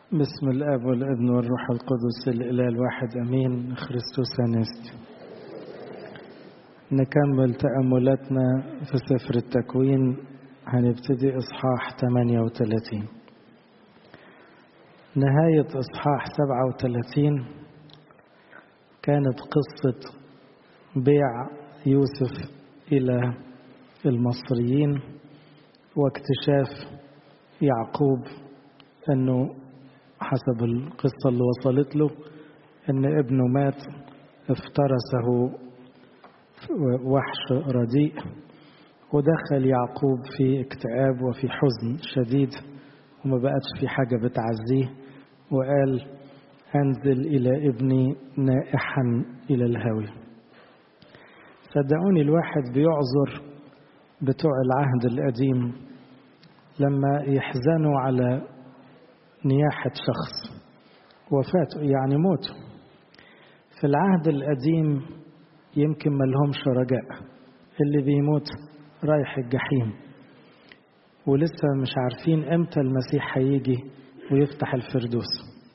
بسم الاب والابن والروح القدس الاله الواحد امين خريستوس انست نكمل تاملاتنا في سفر التكوين هنبتدي اصحاح 38 نهايه اصحاح 37 كانت قصه بيع يوسف الى المصريين واكتشاف يعقوب انه حسب القصة اللي وصلت له ان ابنه مات افترسه وحش رديء ودخل يعقوب في اكتئاب وفي حزن شديد وما بقتش في حاجة بتعزيه وقال انزل الى ابني نائحا الى الهاوية صدقوني الواحد بيعذر بتوع العهد القديم لما يحزنوا على نياحة شخص وفاته يعني موته في العهد القديم يمكن ما لهمش رجاء اللي بيموت رايح الجحيم ولسه مش عارفين امتى المسيح هيجي ويفتح الفردوس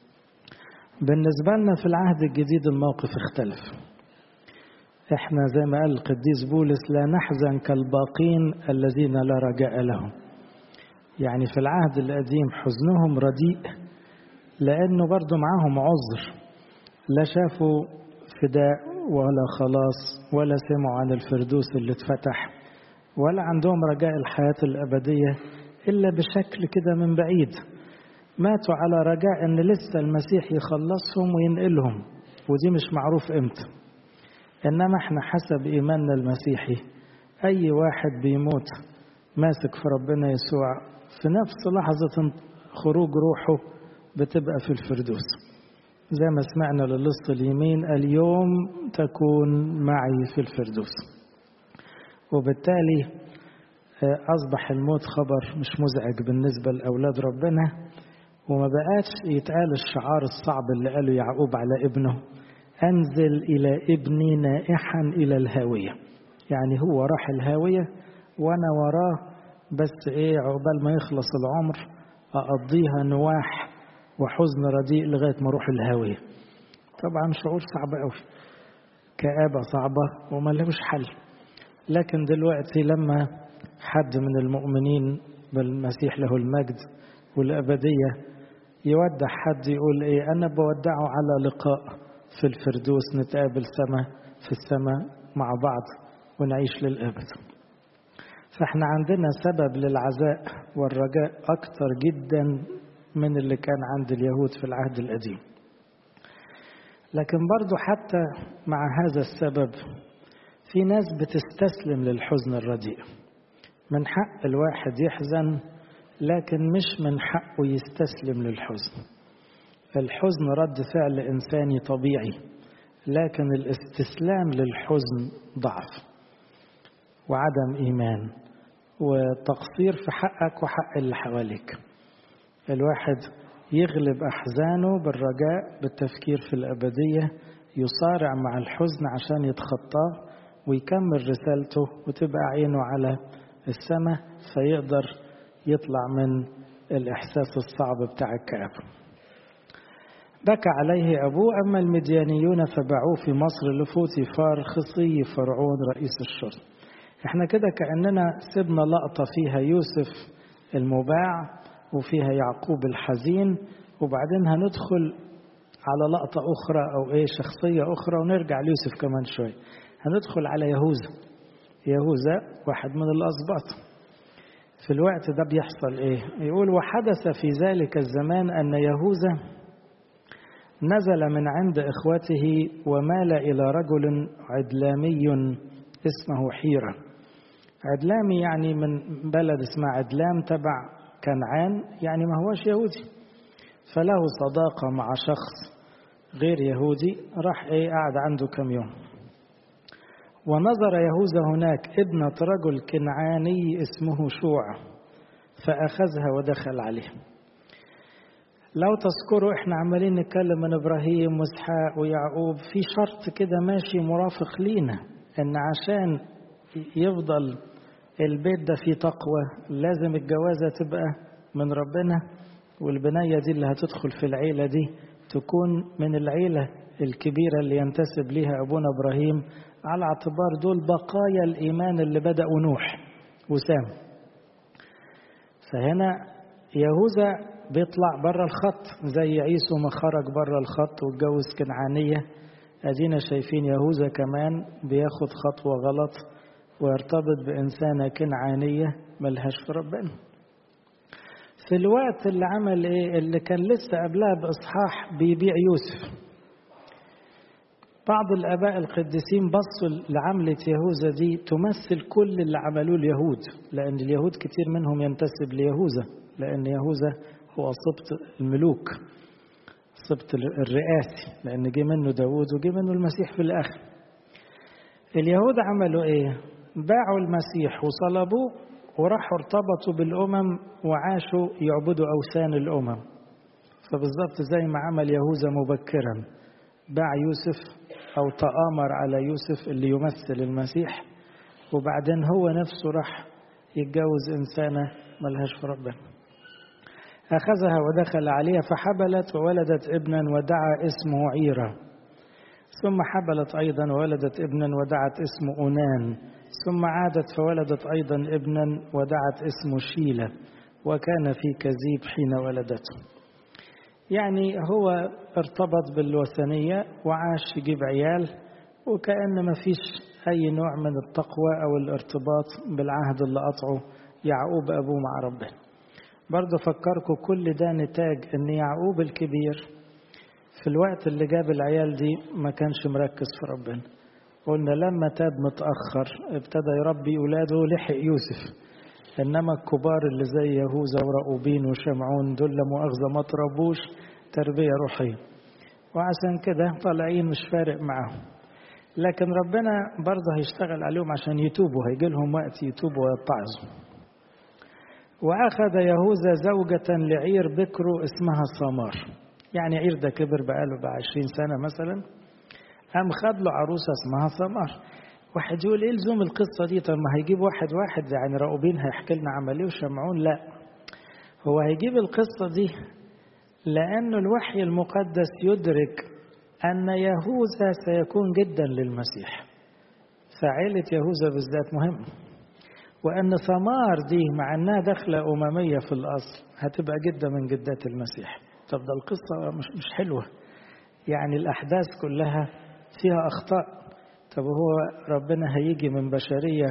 بالنسبة لنا في العهد الجديد الموقف اختلف احنا زي ما قال القديس بولس لا نحزن كالباقين الذين لا رجاء لهم يعني في العهد القديم حزنهم رديء لأنه برضو معاهم عذر لا شافوا فداء ولا خلاص ولا سمعوا عن الفردوس اللي اتفتح ولا عندهم رجاء الحياة الأبدية إلا بشكل كده من بعيد ماتوا على رجاء أن لسه المسيح يخلصهم وينقلهم ودي مش معروف إمتى إنما احنا حسب إيماننا المسيحي أي واحد بيموت ماسك في ربنا يسوع في نفس لحظة خروج روحه بتبقى في الفردوس زي ما سمعنا للص اليمين اليوم تكون معي في الفردوس وبالتالي أصبح الموت خبر مش مزعج بالنسبة لأولاد ربنا وما بقاش يتقال الشعار الصعب اللي قاله يعقوب على ابنه أنزل إلى ابني نائحا إلى الهاوية يعني هو راح الهاوية وأنا وراه بس ايه عقبال ما يخلص العمر اقضيها نواح وحزن رديء لغايه ما اروح الهاويه طبعا شعور صعب قوي كآبة صعبة وما لهوش حل لكن دلوقتي لما حد من المؤمنين بالمسيح له المجد والأبدية يودع حد يقول إيه أنا بودعه على لقاء في الفردوس نتقابل سما في السماء مع بعض ونعيش للأبد فاحنا عندنا سبب للعزاء والرجاء أكثر جدا من اللي كان عند اليهود في العهد القديم لكن برضو حتى مع هذا السبب في ناس بتستسلم للحزن الرديء من حق الواحد يحزن لكن مش من حقه يستسلم للحزن الحزن رد فعل إنساني طبيعي لكن الاستسلام للحزن ضعف وعدم إيمان وتقصير في حقك وحق اللي حواليك الواحد يغلب أحزانه بالرجاء بالتفكير في الأبدية يصارع مع الحزن عشان يتخطاه ويكمل رسالته وتبقى عينه على السماء فيقدر يطلع من الإحساس الصعب بتاع الكآبة بكى عليه أبوه أما المديانيون فباعوه في مصر لفوتيفار خصي فرعون رئيس الشرطة احنا كده كأننا سيبنا لقطة فيها يوسف المباع وفيها يعقوب الحزين وبعدين هندخل على لقطة أخرى أو إيه شخصية أخرى ونرجع ليوسف كمان شوي هندخل على يهوذا يهوذا واحد من الأسباط في الوقت ده بيحصل إيه يقول وحدث في ذلك الزمان أن يهوذا نزل من عند إخوته ومال إلى رجل عدلامي اسمه حيرة عدلامي يعني من بلد اسمها عدلام تبع كنعان يعني ما هوش يهودي فله صداقة مع شخص غير يهودي راح ايه قعد عنده كم يوم ونظر يهوذا هناك ابنة رجل كنعاني اسمه شوع فأخذها ودخل عليه لو تذكروا احنا عمالين نتكلم من ابراهيم واسحاق ويعقوب في شرط كده ماشي مرافق لينا ان عشان يفضل البيت ده فيه تقوى لازم الجوازة تبقى من ربنا والبناية دي اللي هتدخل في العيلة دي تكون من العيلة الكبيرة اللي ينتسب ليها أبونا إبراهيم على اعتبار دول بقايا الإيمان اللي بدأوا نوح وسام فهنا يهوذا بيطلع بره الخط زي عيسو ما خرج بره الخط واتجوز كنعانية أدينا شايفين يهوذا كمان بياخد خطوة غلط ويرتبط بإنسانة كنعانية ملهاش في ربنا في الوقت اللي عمل إيه اللي كان لسه قبلها بإصحاح بيبيع يوسف بعض الآباء القديسين بصوا لعملة يهوذا دي تمثل كل اللي عملوه اليهود لأن اليهود كتير منهم ينتسب ليهوذا لأن يهوذا هو سبط الملوك سبط الرئاسي لأن جه منه داود وجه منه المسيح في الآخر اليهود عملوا إيه باعوا المسيح وصلبوه وراحوا ارتبطوا بالأمم وعاشوا يعبدوا أوثان الأمم فبالضبط زي ما عمل يهوذا مبكرا باع يوسف أو تآمر على يوسف اللي يمثل المسيح وبعدين هو نفسه راح يتجوز إنسانة ملهاش في ربنا أخذها ودخل عليها فحبلت وولدت ابنا ودعا اسمه عيرة ثم حبلت أيضا وولدت ابنا ودعت اسمه أونان ثم عادت فولدت أيضا ابنا ودعت اسمه شيلة وكان في كذيب حين ولدته يعني هو ارتبط بالوثنية وعاش يجيب عيال وكأن ما فيش أي نوع من التقوى أو الارتباط بالعهد اللي قطعه يعقوب أبوه مع ربنا برضه فكركم كل ده نتاج أن يعقوب الكبير في الوقت اللي جاب العيال دي ما كانش مركز في ربنا قلنا لما تاب متأخر ابتدى يربي أولاده لحق يوسف إنما الكبار اللي زي يهوذا ورأوبين وشمعون دول مؤاخذة ما تربوش تربية روحية وعشان كده طالعين مش فارق معاهم لكن ربنا برضه هيشتغل عليهم عشان يتوبوا هيجي لهم وقت يتوبوا ويتعظوا وأخذ يهوذا زوجة لعير بكره اسمها سمار يعني عير ده كبر بقاله بقى 20 سنة مثلا قام خد له عروسة اسمها سمار واحد يقول ايه لزوم القصة دي طب ما هيجيب واحد واحد يعني راؤوبين هيحكي لنا عمل ايه وشمعون لا هو هيجيب القصة دي لأنه الوحي المقدس يدرك أن يهوذا سيكون جدا للمسيح فعيلة يهوذا بالذات مهمة وأن ثمار دي مع أنها دخلة أممية في الأصل هتبقى جدة من جدات المسيح طب ده القصة مش مش حلوة يعني الأحداث كلها فيها أخطاء طب هو ربنا هيجي من بشرية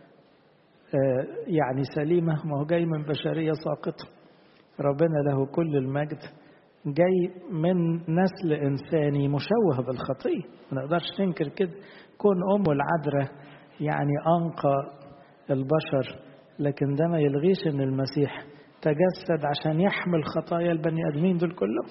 يعني سليمة ما هو جاي من بشرية ساقطة ربنا له كل المجد جاي من نسل إنساني مشوه بالخطية ما نقدرش ننكر كده كون أمه العذراء يعني أنقى البشر لكن ده ما يلغيش ان المسيح تجسد عشان يحمل خطايا البني ادمين دول كلهم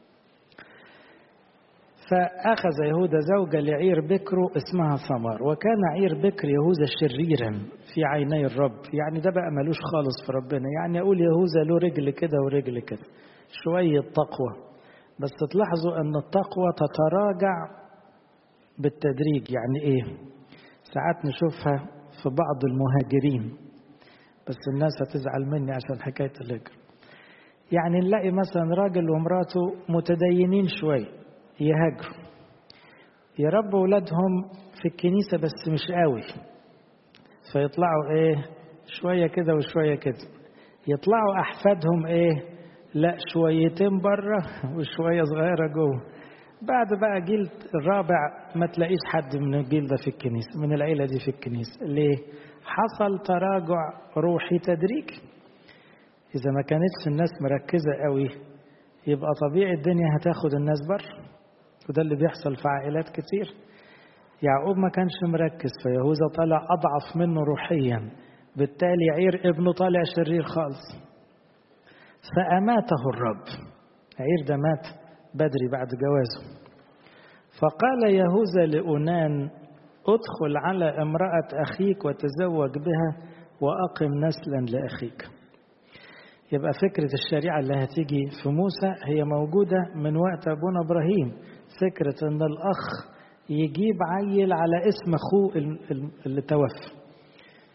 فأخذ يهوذا زوجة لعير بكره اسمها ثمار وكان عير بكر يهوذا شريرا في عيني الرب يعني ده بقى ملوش خالص في ربنا يعني أقول يهوذا له رجل كده ورجل كده شوية تقوى بس تلاحظوا أن التقوى تتراجع بالتدريج يعني إيه ساعات نشوفها في بعض المهاجرين بس الناس هتزعل مني عشان حكاية الهجرة يعني نلاقي مثلا راجل ومراته متدينين شوية يهاجروا يربوا ولادهم في الكنيسة بس مش قوي فيطلعوا ايه شوية كده وشوية كده يطلعوا أحفادهم ايه لا شويتين بره وشوية صغيرة جوه بعد بقى جيل الرابع ما تلاقيش حد من الجيل ده في الكنيسة من العيلة دي في الكنيسة ليه حصل تراجع روحي تدريجي إذا ما كانتش الناس مركزة قوي يبقى طبيعي الدنيا هتاخد الناس بره وده اللي بيحصل في عائلات كتير يعقوب ما كانش مركز فيهوذا طلع أضعف منه روحيا بالتالي عير ابنه طالع شرير خالص فأماته الرب عير ده مات بدري بعد جوازه فقال يهوذا لأونان ادخل على امرأة أخيك وتزوج بها وأقم نسلا لأخيك يبقى فكرة الشريعة اللي هتيجي في موسى هي موجودة من وقت أبونا إبراهيم فكرة أن الأخ يجيب عيل على اسم أخوه اللي توفى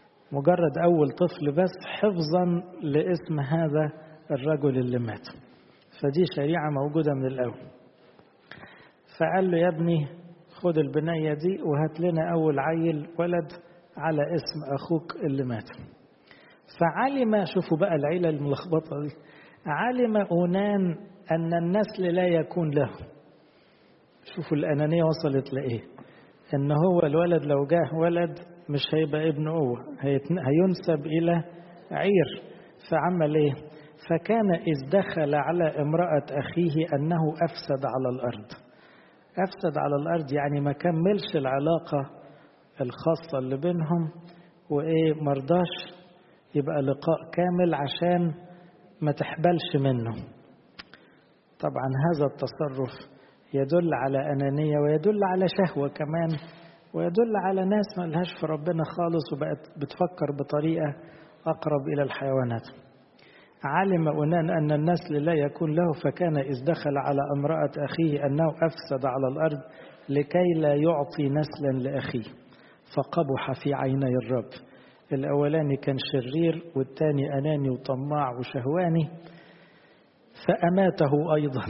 مجرد أول طفل بس حفظا لاسم هذا الرجل اللي مات فدي شريعة موجودة من الأول فقال له يا ابني خد البنية دي وهات لنا أول عيل ولد على اسم أخوك اللي مات فعلم شوفوا بقى العيلة الملخبطة دي علم أونان أن النسل لا يكون له شوفوا الأنانية وصلت لإيه إن هو الولد لو جاه ولد مش هيبقى ابنه هو هينسب إلى عير فعمل إيه فكان إذ دخل على امرأة أخيه أنه أفسد على الأرض أفسد على الأرض يعني ما كملش العلاقة الخاصة اللي بينهم وإيه مرضاش يبقى لقاء كامل عشان ما تحبلش منه طبعا هذا التصرف يدل على أنانية ويدل على شهوة كمان ويدل على ناس ما لهاش في ربنا خالص وبقت بتفكر بطريقة أقرب إلى الحيوانات علم أنان أن النسل لا يكون له فكان إذ دخل على امرأة أخيه أنه أفسد على الأرض لكي لا يعطي نسلا لأخيه فقبح في عيني الرب الأولاني كان شرير والثاني أناني وطماع وشهواني فأماته أيضا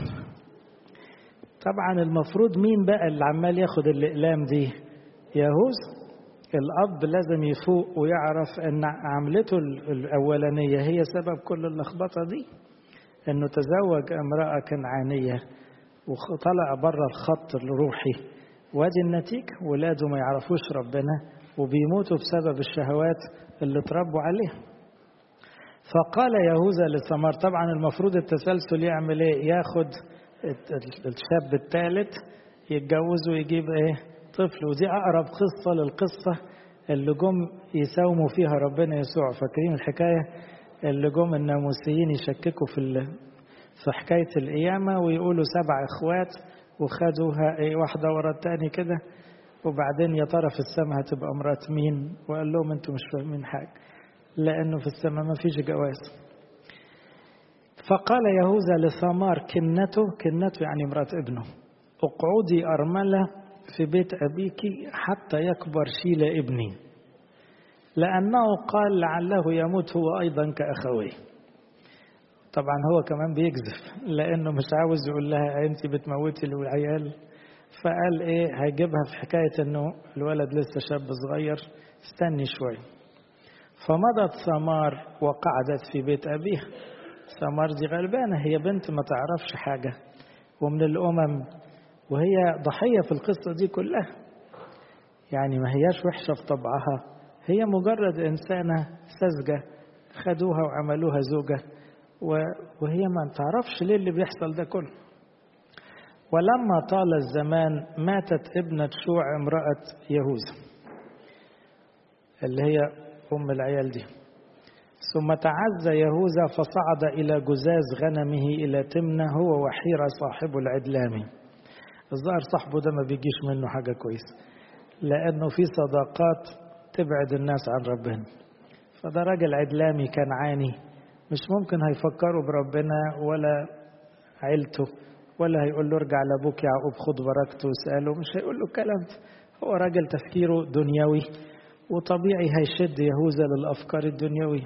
طبعا المفروض مين بقى اللي عمال ياخد الأقلام دي يهوذا الأب لازم يفوق ويعرف أن عملته الأولانية هي سبب كل اللخبطة دي أنه تزوج امرأة كنعانية وطلع بره الخط الروحي وادي النتيجة ولاده ما يعرفوش ربنا وبيموتوا بسبب الشهوات اللي اتربوا عليها فقال يهوذا لثمار طبعا المفروض التسلسل يعمل ايه ياخد الشاب الثالث يتجوز ويجيب ايه طفل ودي اقرب قصه للقصه اللي جم يساوموا فيها ربنا يسوع فاكرين الحكايه اللي جم الناموسيين يشككوا في في حكايه القيامه ويقولوا سبع اخوات وخدوها ايه واحده ورا الثاني كده وبعدين يا ترى في السماء هتبقى مرات مين وقال لهم انتوا مش فاهمين حاجه لانه في السماء ما فيش جواز فقال يهوذا لثمار كنته كنته يعني مرات ابنه اقعدي أرملة في بيت أبيك حتى يكبر شيل ابني لأنه قال لعله يموت هو أيضا كأخويه طبعا هو كمان بيكذب لأنه مش عاوز يقول لها أنت بتموتي العيال فقال إيه هيجيبها في حكاية أنه الولد لسه شاب صغير استني شوي فمضت ثمار وقعدت في بيت أبيها ثمار دي غلبانة هي بنت ما تعرفش حاجة ومن الأمم وهي ضحية في القصة دي كلها يعني ما هياش وحشة في طبعها هي مجرد إنسانة ساذجة خدوها وعملوها زوجة وهي ما تعرفش ليه اللي بيحصل ده كله ولما طال الزمان ماتت ابنة شوع امرأة يهوذا اللي هي أم العيال دي ثم تعزى يهوذا فصعد إلى جزاز غنمه إلى تمنة هو وحيرة صاحب العدلامي الظاهر صاحبه ده ما بيجيش منه حاجة كويسة لأنه في صداقات تبعد الناس عن ربنا فده راجل عدلامي كان عاني مش ممكن هيفكروا بربنا ولا عيلته ولا هيقول له ارجع لابوك يعقوب خد بركته واسأله مش هيقول له الكلام ده هو راجل تفكيره دنيوي وطبيعي هيشد يهوذا للأفكار الدنيوية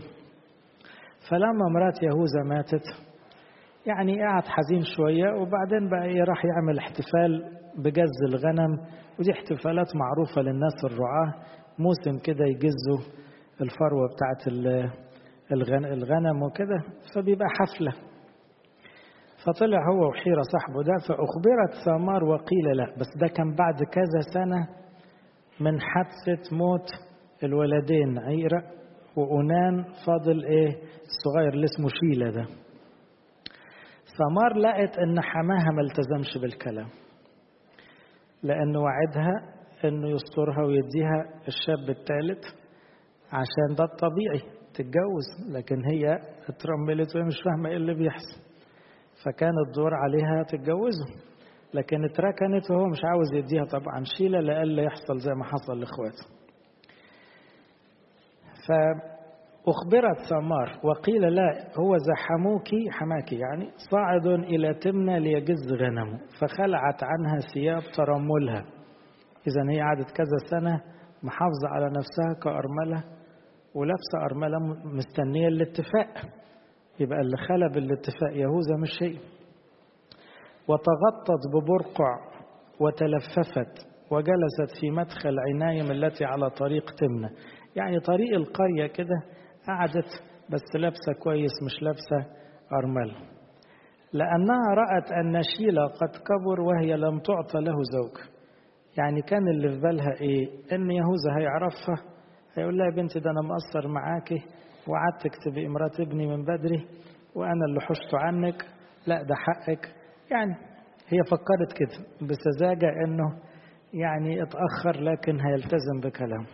فلما مرات يهوذا ماتت يعني قعد حزين شوية وبعدين بقى ايه راح يعمل احتفال بجز الغنم ودي احتفالات معروفة للناس الرعاة موسم كده يجزوا الفروة بتاعت الغنم وكده فبيبقى حفلة فطلع هو وحيرة صاحبه ده فأخبرت ثمار وقيل لا بس ده كان بعد كذا سنة من حادثة موت الولدين عيرة وأنان فاضل إيه الصغير اللي اسمه شيلة ده ثمار لقت إن حماها ما التزمش بالكلام لأنه وعدها إنه يسترها ويديها الشاب الثالث عشان ده الطبيعي تتجوز لكن هي اترملت وهي مش فاهمة إيه اللي بيحصل فكان الدور عليها تتجوزه لكن اتركنت وهو مش عاوز يديها طبعا شيلة لألا يحصل زي ما حصل لإخواته فأخبرت ثمار وقيل لا هو زحموك حماك يعني صاعد إلى تمنى ليجز غنمه فخلعت عنها ثياب ترملها إذا هي قعدت كذا سنة محافظة على نفسها كأرملة ولابسة أرملة مستنية الاتفاق يبقى اللي خلب الاتفاق يهوذا مش هي وتغطت ببرقع وتلففت وجلست في مدخل عنايم التي على طريق تمنى يعني طريق القرية كده قعدت بس لابسة كويس مش لابسة أرملة لأنها رأت أن شيلة قد كبر وهي لم تعطى له زوج يعني كان اللي في بالها إيه إن يهوذا هيعرفها هيقول لها يا بنتي ده أنا مقصر معاكي وعدتك تبقي مرات ابني من بدري وأنا اللي حشت عنك لا ده حقك يعني هي فكرت كده بسذاجة إنه يعني اتأخر لكن هيلتزم بكلامه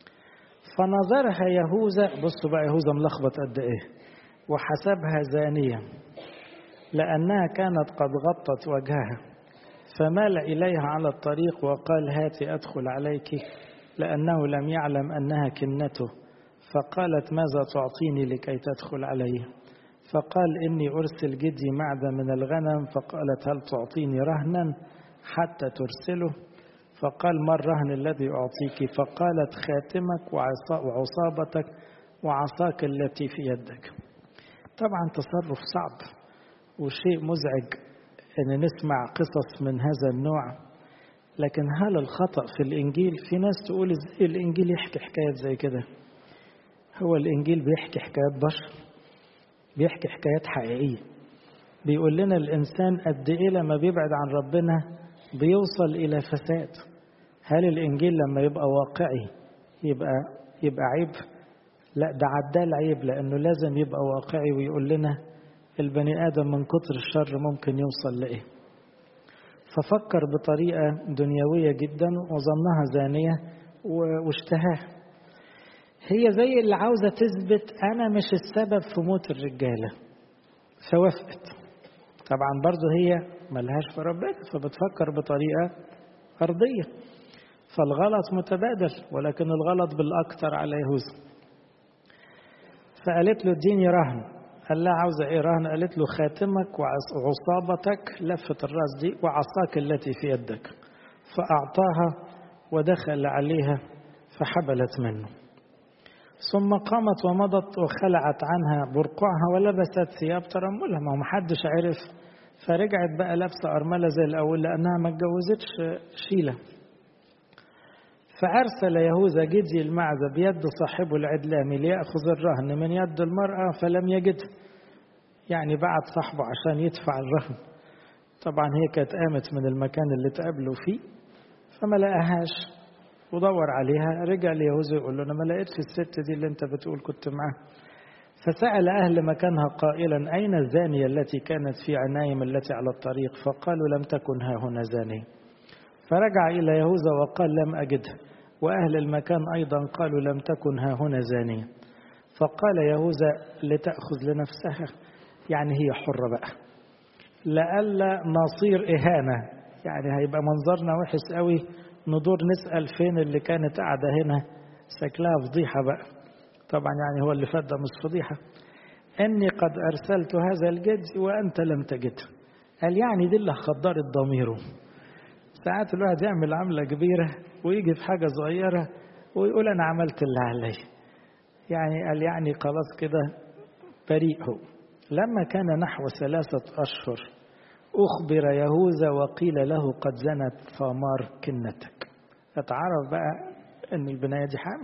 فنظرها يهوذا بصوا بقى يهوذا ملخبط قد ايه وحسبها زانية لأنها كانت قد غطت وجهها فمال إليها على الطريق وقال هاتي أدخل عليك لأنه لم يعلم أنها كنته فقالت ماذا تعطيني لكي تدخل علي فقال إني أرسل جدي معدة من الغنم فقالت هل تعطيني رهنا حتى ترسله فقال ما الرهن الذي أعطيك فقالت خاتمك وعصابتك وعصاك التي في يدك طبعا تصرف صعب وشيء مزعج أن نسمع قصص من هذا النوع لكن هل الخطأ في الإنجيل في ناس تقول إزاي الإنجيل يحكي حكايات زي كده هو الإنجيل بيحكي حكايات بشر بيحكي حكايات حقيقية بيقول لنا الإنسان قد إيه لما بيبعد عن ربنا بيوصل إلى فساد هل الإنجيل لما يبقى واقعي يبقى يبقى عيب لا ده عدال عيب لأنه لازم يبقى واقعي ويقول لنا البني آدم من كتر الشر ممكن يوصل لإيه ففكر بطريقة دنيوية جدا وظنها زانية واشتهاها هي زي اللي عاوزة تثبت أنا مش السبب في موت الرجالة فوافقت طبعا برضه هي ملهاش في ربنا فبتفكر بطريقة أرضية فالغلط متبادل ولكن الغلط بالأكثر على يهوذا فقالت له اديني رهن قال لها عاوزة ايه رهن قالت له خاتمك وعصابتك لفة الراس دي وعصاك التي في يدك فأعطاها ودخل عليها فحبلت منه ثم قامت ومضت وخلعت عنها برقعها ولبست ثياب ترملها ما محدش عرف فرجعت بقى لابسة أرملة زي الأول لأنها ما اتجوزتش شيلة فأرسل يهوذا جدي المعزة بيد صاحبه العدلاني ليأخذ الرهن من يد المرأة فلم يجده يعني بعت صاحبه عشان يدفع الرهن طبعا هي كانت قامت من المكان اللي تقابلوا فيه فما لقاهاش ودور عليها رجع ليهوذا يقول له انا ما لقيتش الست دي اللي انت بتقول كنت معاها فسأل أهل مكانها قائلا أين الزانية التي كانت في عنايم التي على الطريق فقالوا لم تكن ها هنا زانية فرجع إلى يهوذا وقال لم أجدها وأهل المكان أيضا قالوا لم تكن ها هنا زانية فقال يهوذا لتأخذ لنفسها يعني هي حرة بقى لئلا نصير إهانة يعني هيبقى منظرنا وحش قوي ندور نسأل فين اللي كانت قاعدة هنا شكلها فضيحة بقى طبعا يعني هو اللي فات ده مش فضيحة إني قد أرسلت هذا الجد وأنت لم تجده قال يعني دي اللي خدرت ضميره ساعات الواحد يعمل عملة كبيرة ويجي في حاجة صغيرة ويقول أنا عملت اللي علي يعني قال يعني خلاص كده بريء هو لما كان نحو ثلاثة أشهر أخبر يهوذا وقيل له قد زنت ثمار كنتك اتعرف بقى أن البناية دي حامل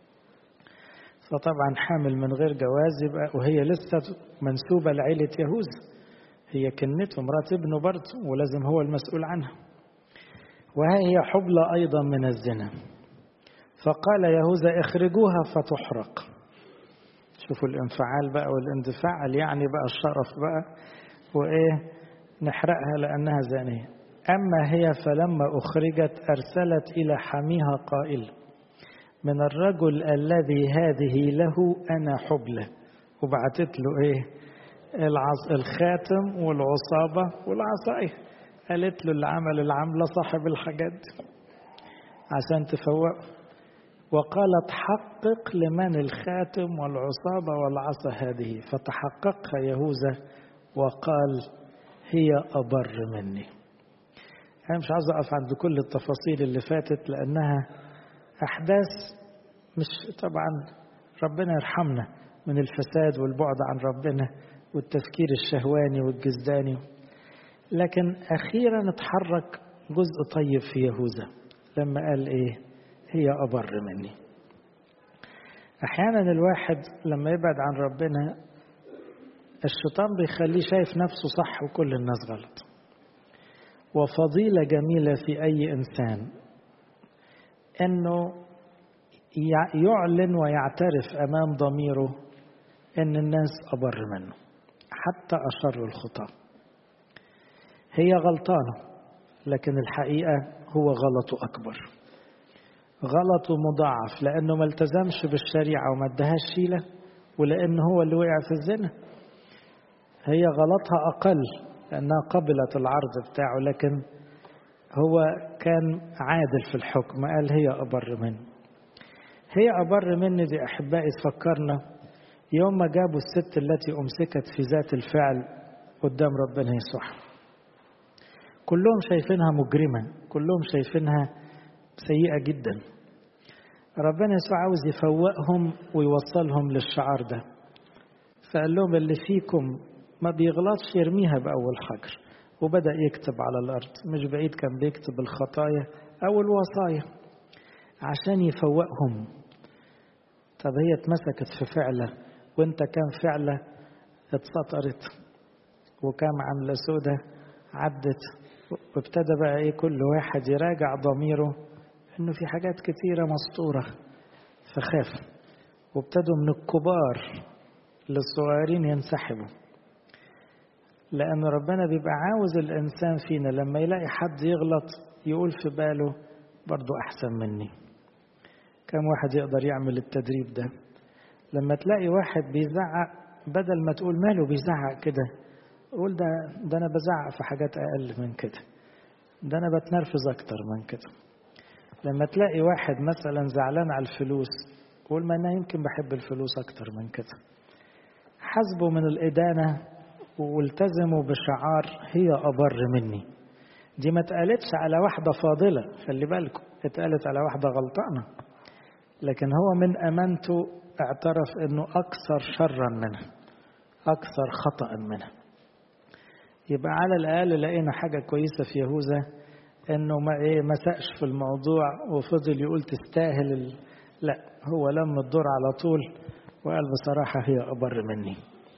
فطبعا حامل من غير جواز يبقى وهي لسه منسوبة لعيلة يهوذا هي كنته مرات ابنه برضه ولازم هو المسؤول عنها وها هي حبلى أيضا من الزنا فقال يهوذا اخرجوها فتحرق شوفوا الانفعال بقى والاندفاع قال يعني بقى الشرف بقى وإيه نحرقها لأنها زانية أما هي فلما أخرجت أرسلت إلى حميها قائل من الرجل الذي هذه له أنا حبلى وبعتت له إيه العص الخاتم والعصابة والعصاية قالت له اللي عمل العملة صاحب الحاجات دي عشان تفوق وقالت حقق لمن الخاتم والعصابة والعصا هذه فتحققها يهوذا وقال هي أبر مني أنا مش عاوز أقف عند كل التفاصيل اللي فاتت لأنها أحداث مش طبعا ربنا يرحمنا من الفساد والبعد عن ربنا والتفكير الشهواني والجزداني لكن أخيرا اتحرك جزء طيب في يهوذا لما قال إيه هي أبر مني أحيانا الواحد لما يبعد عن ربنا الشيطان بيخليه شايف نفسه صح وكل الناس غلط وفضيلة جميلة في أي إنسان أنه يعلن ويعترف أمام ضميره أن الناس أبر منه حتى أشر الخطأ هي غلطانة لكن الحقيقة هو غلطه أكبر غلطه مضاعف لأنه ما التزمش بالشريعة وما ادهاش شيلة ولأنه هو اللي وقع في الزنا هي غلطها أقل لأنها قبلت العرض بتاعه لكن هو كان عادل في الحكم قال هي أبر مني هي أبر مني دي أحبائي تفكرنا يوم ما جابوا الست التي أمسكت في ذات الفعل قدام ربنا يسوع كلهم شايفينها مجرمة كلهم شايفينها سيئة جدا ربنا يسوع عاوز يفوقهم ويوصلهم للشعار ده فقال لهم اللي فيكم ما بيغلطش يرميها بأول حجر وبدأ يكتب على الأرض مش بعيد كان بيكتب الخطايا أو الوصايا عشان يفوقهم طب هي اتمسكت في فعلة وانت كان فعلة اتسطرت وكام عاملة سودة عدت وابتدى بقى ايه كل واحد يراجع ضميره انه في حاجات كتيرة مسطورة فخاف وابتدوا من الكبار للصغيرين ينسحبوا لأن ربنا بيبقى عاوز الإنسان فينا لما يلاقي حد يغلط يقول في باله برضو أحسن مني كم واحد يقدر يعمل التدريب ده لما تلاقي واحد بيزعق بدل ما تقول ماله بيزعق كده قول ده ده أنا بزعق في حاجات أقل من كده ده أنا بتنرفز أكتر من كده لما تلاقي واحد مثلا زعلان على الفلوس قول ما أنا يمكن بحب الفلوس أكتر من كده حسبوا من الإدانة والتزموا بشعار هي أبر مني دي ما اتقالتش على واحدة فاضلة خلي بالكم اتقالت على واحدة غلطانة لكن هو من أمانته اعترف أنه أكثر شرا منها أكثر خطأ منها يبقى على الأقل لقينا حاجة كويسة في يهوذا أنه ما إيه ما سقش في الموضوع وفضل يقول تستاهل ال... لا هو لم الدور على طول وقال بصراحة هي أبر مني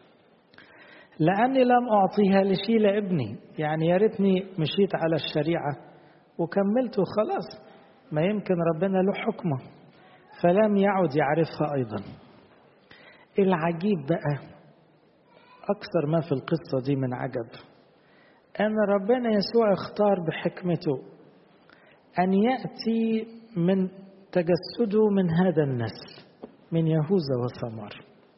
لأني لم أعطيها لشيلة ابني يعني يا ريتني مشيت على الشريعة وكملت وخلاص ما يمكن ربنا له حكمه فلم يعد يعرفها أيضا العجيب بقى أكثر ما في القصة دي من عجب أن ربنا يسوع اختار بحكمته أن يأتي من تجسده من هذا النسل من يهوذا وثمار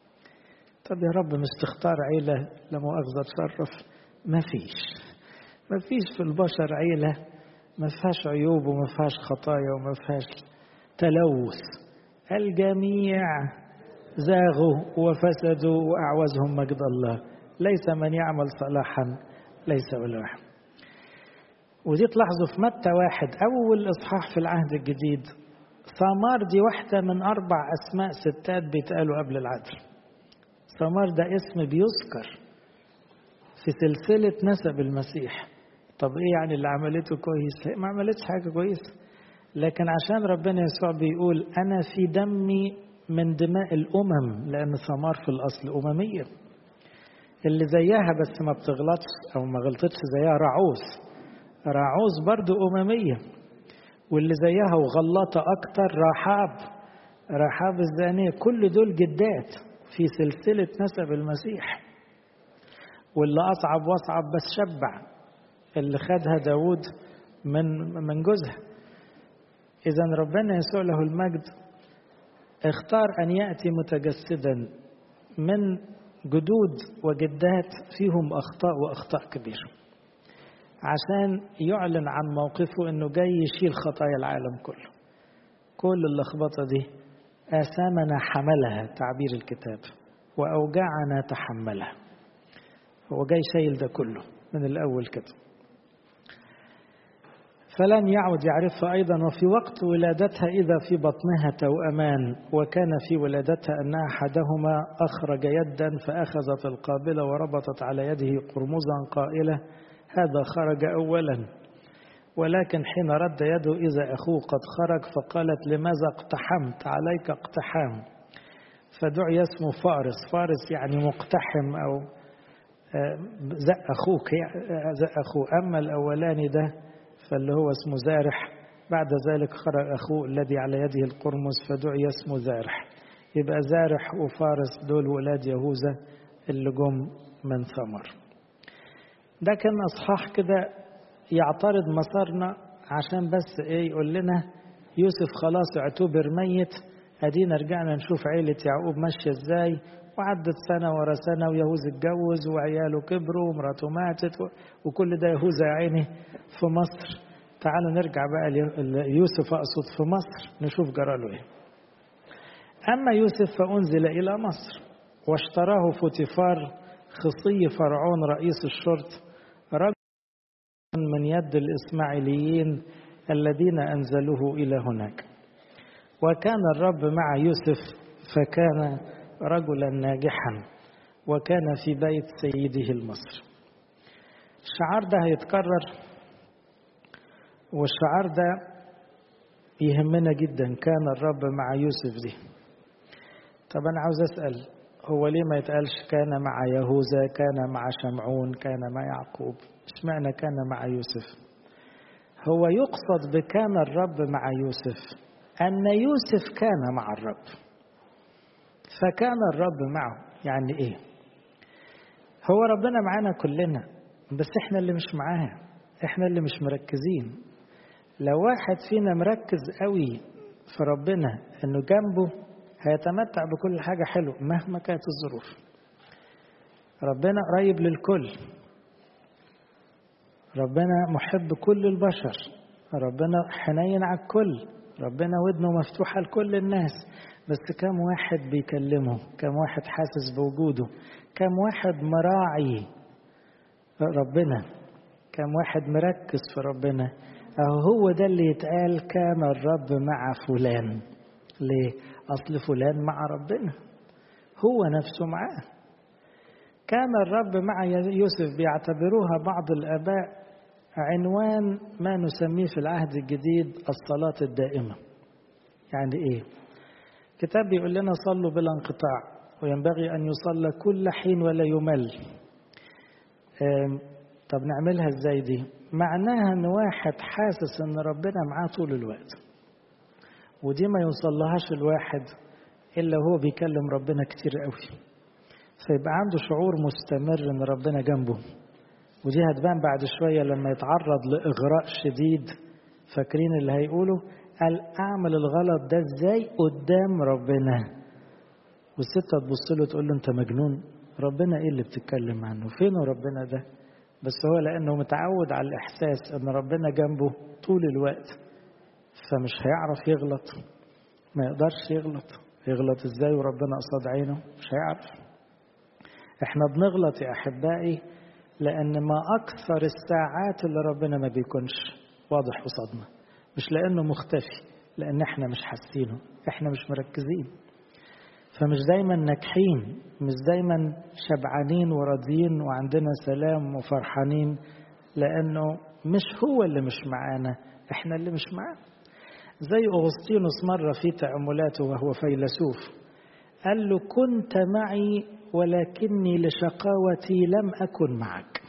طب يا رب مش تختار عيلة لا مؤاخذة تصرف ما فيش ما فيش في البشر عيلة ما فيهاش عيوب وما فيهاش خطايا وما فيهاش تلوث الجميع زاغوا وفسدوا وأعوزهم مجد الله ليس من يعمل صلاحا ليس ولا واحد ودي تلاحظوا في متى واحد أول إصحاح في العهد الجديد ثمار دي واحدة من أربع أسماء ستات بيتقالوا قبل العدل ثمار ده اسم بيذكر في سلسلة نسب المسيح طب ايه يعني اللي عملته كويس ما عملتش حاجة كويسة لكن عشان ربنا يسوع بيقول أنا في دمي من دماء الأمم لأن ثمار في الأصل أممية اللي زيها بس ما بتغلطش أو ما غلطتش زيها رعوز رعوز برضو أممية واللي زيها وغلطة أكتر رحاب رحاب الزانية كل دول جدات في سلسلة نسب المسيح واللي أصعب وأصعب بس شبع اللي خدها داود من من جوزها إذا ربنا يسوع له المجد اختار أن يأتي متجسدا من جدود وجدات فيهم أخطاء وأخطاء كبيرة عشان يعلن عن موقفه أنه جاي يشيل خطايا العالم كله كل اللخبطة دي آثامنا حملها تعبير الكتاب وأوجاعنا تحملها هو جاي شايل ده كله من الأول كده فلم يعد يعرفها أيضا وفي وقت ولادتها إذا في بطنها توأمان وكان في ولادتها أن أحدهما أخرج يدا فأخذت القابلة وربطت على يده قرمزا قائلة هذا خرج أولا ولكن حين رد يده إذا أخوه قد خرج فقالت لماذا اقتحمت عليك اقتحام فدعي اسمه فارس فارس يعني مقتحم أو زق أخوك زق أخوه أما الأولاني ده فاللي هو اسمه زارح بعد ذلك خرج أخوه الذي على يده القرمز فدعي اسمه زارح يبقى زارح وفارس دول ولاد يهوذا اللي جم من ثمر ده كان أصحاح كده يعترض مسارنا عشان بس ايه يقول لنا يوسف خلاص اعتبر ميت ادينا رجعنا نشوف عيلة يعقوب ماشية ازاي وعدت سنة ورا سنة ويهوذا اتجوز وعياله كبروا ومراته ماتت وكل ده يهوذا يا عيني في مصر تعالوا نرجع بقى ليوسف أقصد في مصر نشوف جراله إيه أما يوسف فأنزل إلى مصر واشتراه فوتيفار خصي فرعون رئيس الشرط رجل من يد الإسماعيليين الذين أنزلوه إلى هناك وكان الرب مع يوسف فكان رجلا ناجحا وكان في بيت سيده المصري الشعار ده هيتكرر والشعار ده يهمنا جدا كان الرب مع يوسف دي طب أنا عاوز أسأل هو ليه ما يتقالش كان مع يهوذا كان مع شمعون كان مع يعقوب اشمعنى كان مع يوسف هو يقصد بكان الرب مع يوسف أن يوسف كان مع الرب فكان الرب معه يعني إيه هو ربنا معانا كلنا بس إحنا اللي مش معاه إحنا اللي مش مركزين لو واحد فينا مركز قوي في ربنا إنه جنبه هيتمتع بكل حاجة حلوة مهما كانت الظروف ربنا قريب للكل ربنا محب كل البشر ربنا حنين على الكل ربنا ودنه مفتوحة لكل الناس بس كم واحد بيكلمه كم واحد حاسس بوجوده كم واحد مراعي ربنا كم واحد مركز في ربنا أهو هو ده اللي يتقال كان الرب مع فلان ليه أصل فلان مع ربنا هو نفسه معاه كان الرب مع يوسف بيعتبروها بعض الآباء عنوان ما نسميه في العهد الجديد الصلاة الدائمة يعني إيه كتاب بيقول لنا صلوا بلا انقطاع وينبغي أن يصلى كل حين ولا يمل طب نعملها ازاي دي معناها ان واحد حاسس ان ربنا معاه طول الوقت ودي ما يوصلهاش الواحد الا هو بيكلم ربنا كتير قوي فيبقى عنده شعور مستمر ان ربنا جنبه ودي هتبان بعد شويه لما يتعرض لاغراء شديد فاكرين اللي هيقوله قال اعمل الغلط ده ازاي قدام ربنا والست تبص له تقول له انت مجنون ربنا ايه اللي بتتكلم عنه فين ربنا ده بس هو لانه متعود على الاحساس ان ربنا جنبه طول الوقت فمش هيعرف يغلط ما يقدرش يغلط يغلط ازاي وربنا قصاد عينه مش هيعرف احنا بنغلط يا احبائي لان ما اكثر الساعات اللي ربنا ما بيكونش واضح قصادنا مش لانه مختفي لان احنا مش حاسينه احنا مش مركزين فمش دايما ناجحين مش دايما شبعانين وراضيين وعندنا سلام وفرحانين لانه مش هو اللي مش معانا احنا اللي مش معاه زي اغسطينوس مره في تاملاته وهو فيلسوف قال له كنت معي ولكني لشقاوتي لم اكن معك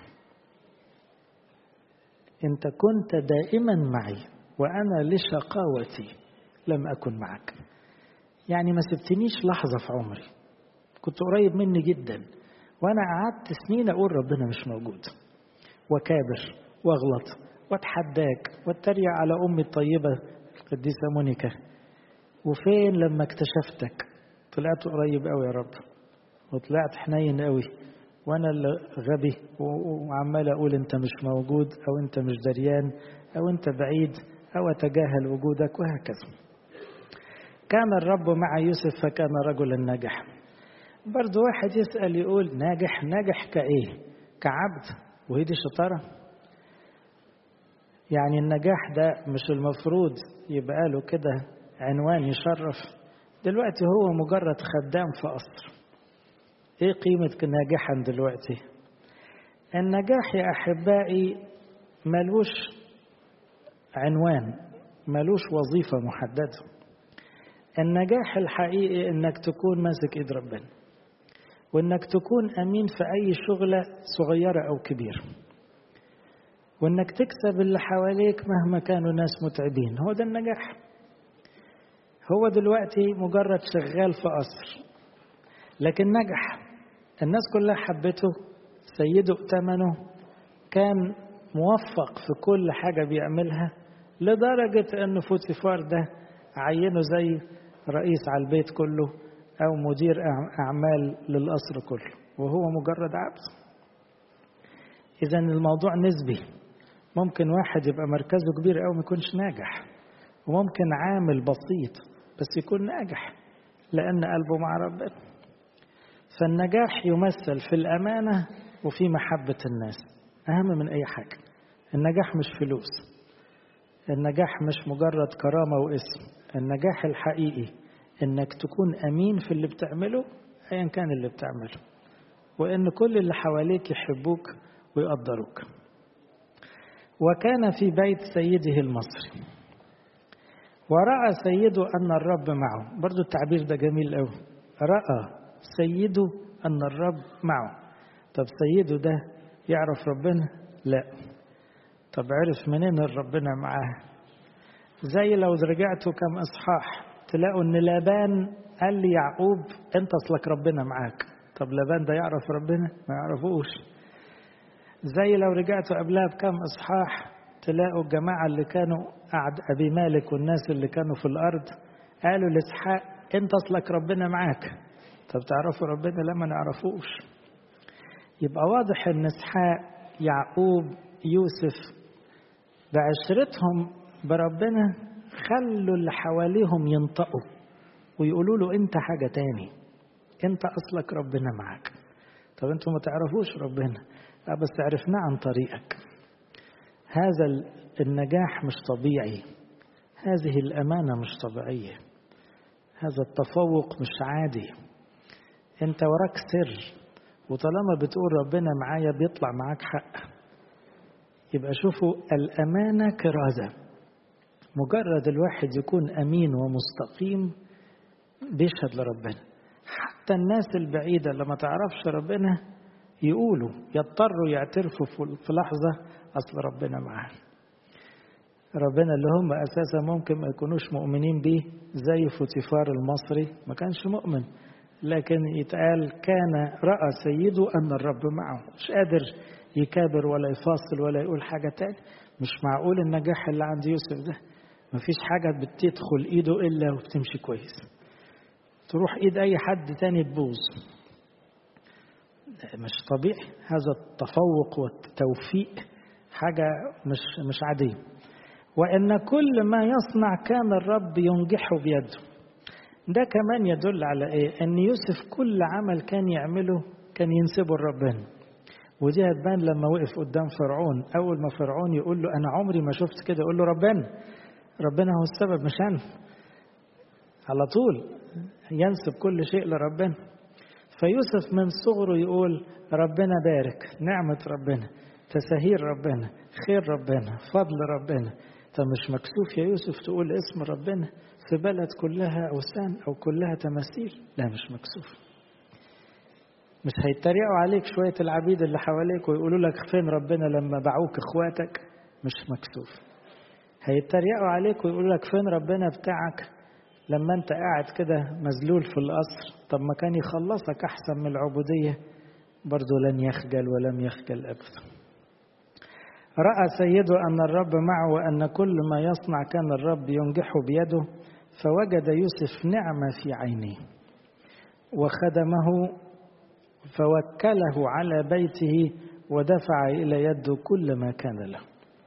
انت كنت دائما معي وانا لشقاوتي لم اكن معك يعني ما سبتنيش لحظة في عمري كنت قريب مني جدا وأنا قعدت سنين أقول ربنا مش موجود وكابر واغلط واتحداك واتريق على أمي الطيبة القديسة مونيكا وفين لما اكتشفتك طلعت قريب قوي يا رب وطلعت حنين قوي وانا اللي غبي وعمال اقول انت مش موجود او انت مش دريان او انت بعيد او اتجاهل وجودك وهكذا كان الرب مع يوسف فكان رجلا ناجحا برضو واحد يسأل يقول ناجح ناجح كإيه كعبد وهي دي شطارة يعني النجاح ده مش المفروض يبقى له كده عنوان يشرف دلوقتي هو مجرد خدام في قصر ايه قيمة ناجحا دلوقتي النجاح يا أحبائي ملوش عنوان ملوش وظيفة محددة النجاح الحقيقي انك تكون ماسك ايد ربنا وانك تكون امين في اي شغلة صغيرة او كبيرة وانك تكسب اللي حواليك مهما كانوا ناس متعبين هو ده النجاح هو دلوقتي مجرد شغال في قصر لكن نجح الناس كلها حبته سيده ائتمنه كان موفق في كل حاجة بيعملها لدرجة أن فوتيفار ده عينه زي رئيس على البيت كله أو مدير أعمال للقصر كله وهو مجرد عبد إذا الموضوع نسبي ممكن واحد يبقى مركزه كبير أو ما يكونش ناجح وممكن عامل بسيط بس يكون ناجح لأن قلبه مع ربنا فالنجاح يمثل في الأمانة وفي محبة الناس أهم من أي حاجة النجاح مش فلوس النجاح مش مجرد كرامة واسم النجاح الحقيقي انك تكون امين في اللي بتعمله ايا كان اللي بتعمله وان كل اللي حواليك يحبوك ويقدروك وكان في بيت سيده المصري ورأى سيده أن الرب معه برضو التعبير ده جميل قوي رأى سيده أن الرب معه طب سيده ده يعرف ربنا لا طب عرف منين ربنا معاه زي لو رجعتوا كم اصحاح تلاقوا ان لابان قال لي يعقوب انت اصلك ربنا معاك طب لابان ده يعرف ربنا ما يعرفوش زي لو رجعتوا قبلها بكم اصحاح تلاقوا الجماعه اللي كانوا قعد ابي مالك والناس اللي كانوا في الارض قالوا لاسحاق انت اصلك ربنا معاك طب تعرفوا ربنا لا ما نعرفوش يبقى واضح ان اسحاق يعقوب يوسف بعشرتهم بربنا خلوا اللي حواليهم ينطقوا ويقولوا له انت حاجة تاني انت اصلك ربنا معاك طب انتوا ما تعرفوش ربنا لا بس عرفناه عن طريقك هذا النجاح مش طبيعي هذه الأمانة مش طبيعية هذا التفوق مش عادي انت وراك سر وطالما بتقول ربنا معايا بيطلع معاك حق يبقى شوفوا الأمانة كرازة مجرد الواحد يكون أمين ومستقيم بيشهد لربنا حتى الناس البعيدة اللي ما تعرفش ربنا يقولوا يضطروا يعترفوا في لحظة أصل ربنا معاه ربنا اللي هم أساسا ممكن ما يكونوش مؤمنين بيه زي فوتيفار المصري ما كانش مؤمن لكن يتقال كان رأى سيده أن الرب معه مش قادر يكابر ولا يفاصل ولا يقول حاجة تاني مش معقول النجاح اللي عند يوسف ده مفيش حاجة بتدخل إيده إلا وبتمشي كويس تروح إيد أي حد تاني تبوظ مش طبيعي هذا التفوق والتوفيق حاجة مش مش عادية وإن كل ما يصنع كان الرب ينجحه بيده ده كمان يدل على إيه؟ إن يوسف كل عمل كان يعمله كان ينسبه لربنا ودي هتبان لما وقف قدام فرعون أول ما فرعون يقول له أنا عمري ما شفت كده يقول له ربنا ربنا هو السبب مش أنا على طول ينسب كل شيء لربنا فيوسف من صغره يقول ربنا بارك نعمة ربنا تسهيل ربنا خير ربنا فضل ربنا طب مش مكسوف يا يوسف تقول اسم ربنا في بلد كلها أوثان أو كلها تماثيل لا مش مكسوف مش هيتريقوا عليك شوية العبيد اللي حواليك ويقولوا لك فين ربنا لما باعوك اخواتك مش مكسوف هيتريقوا عليك ويقولوا لك فين ربنا بتاعك لما انت قاعد كده مذلول في القصر طب ما كان يخلصك احسن من العبودية برضه لن يخجل ولم يخجل ابدا رأى سيده أن الرب معه وأن كل ما يصنع كان الرب ينجحه بيده فوجد يوسف نعمة في عينيه وخدمه فوكله على بيته ودفع إلى يده كل ما كان له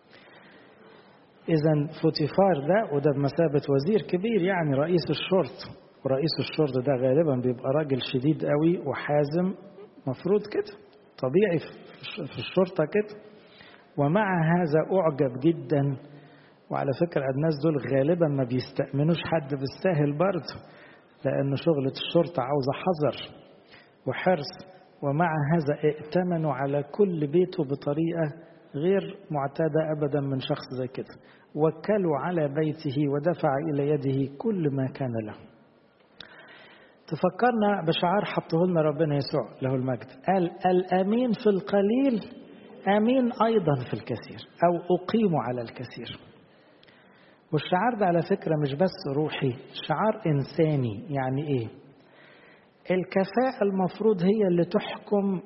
إذا فوتيفار ده وده بمثابة وزير كبير يعني رئيس الشرطة ورئيس الشرطة ده غالبا بيبقى راجل شديد قوي وحازم مفروض كده طبيعي في الشرطة كده ومع هذا أعجب جدا وعلى فكرة الناس دول غالبا ما بيستأمنوش حد بالساهل برضه لأن شغلة الشرطة عاوزة حذر وحرص ومع هذا ائتمنوا على كل بيته بطريقة غير معتادة أبدا من شخص زي كده وكلوا على بيته ودفع إلى يده كل ما كان له تفكرنا بشعار حطه لنا ربنا يسوع له المجد قال الأمين في القليل أمين أيضا في الكثير أو أقيم على الكثير والشعار ده على فكرة مش بس روحي شعار إنساني يعني إيه الكفاءة المفروض هي اللي تحكم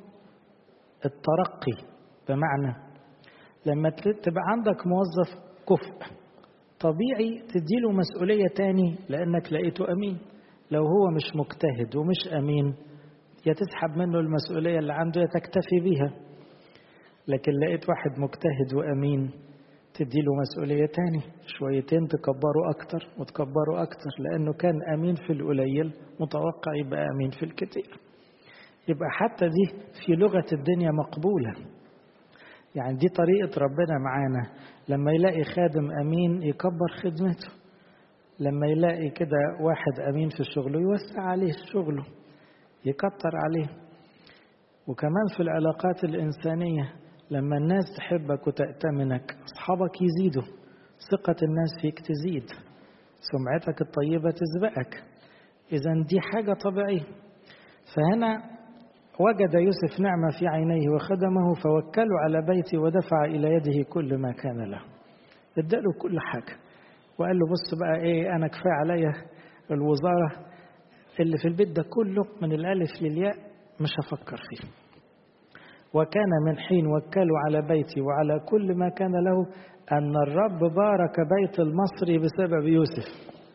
الترقي بمعنى لما تبقى عندك موظف كفء طبيعي تديله مسؤولية تاني لأنك لقيته أمين لو هو مش مجتهد ومش أمين يا تسحب منه المسؤولية اللي عنده يا تكتفي بيها لكن لقيت واحد مجتهد وأمين تديله مسؤولية تاني شويتين تكبره أكتر وتكبره أكتر لأنه كان أمين في القليل متوقع يبقى أمين في الكتير يبقى حتى دي في لغة الدنيا مقبولة يعني دي طريقة ربنا معانا لما يلاقي خادم أمين يكبر خدمته لما يلاقي كده واحد أمين في شغله يوسع عليه شغله يكتر عليه وكمان في العلاقات الإنسانية لما الناس تحبك وتأتمنك أصحابك يزيدوا ثقة الناس فيك تزيد سمعتك الطيبة تسبقك إذا دي حاجة طبيعية فهنا وجد يوسف نعمة في عينيه وخدمه فوكلوا على بيتي ودفع إلى يده كل ما كان له اداله كل حاجة وقال له بص بقى ايه انا كفايه عليا الوزاره اللي في البيت ده كله من الالف للياء مش هفكر فيه وكان من حين وكلوا على بيتي وعلى كل ما كان له ان الرب بارك بيت المصري بسبب يوسف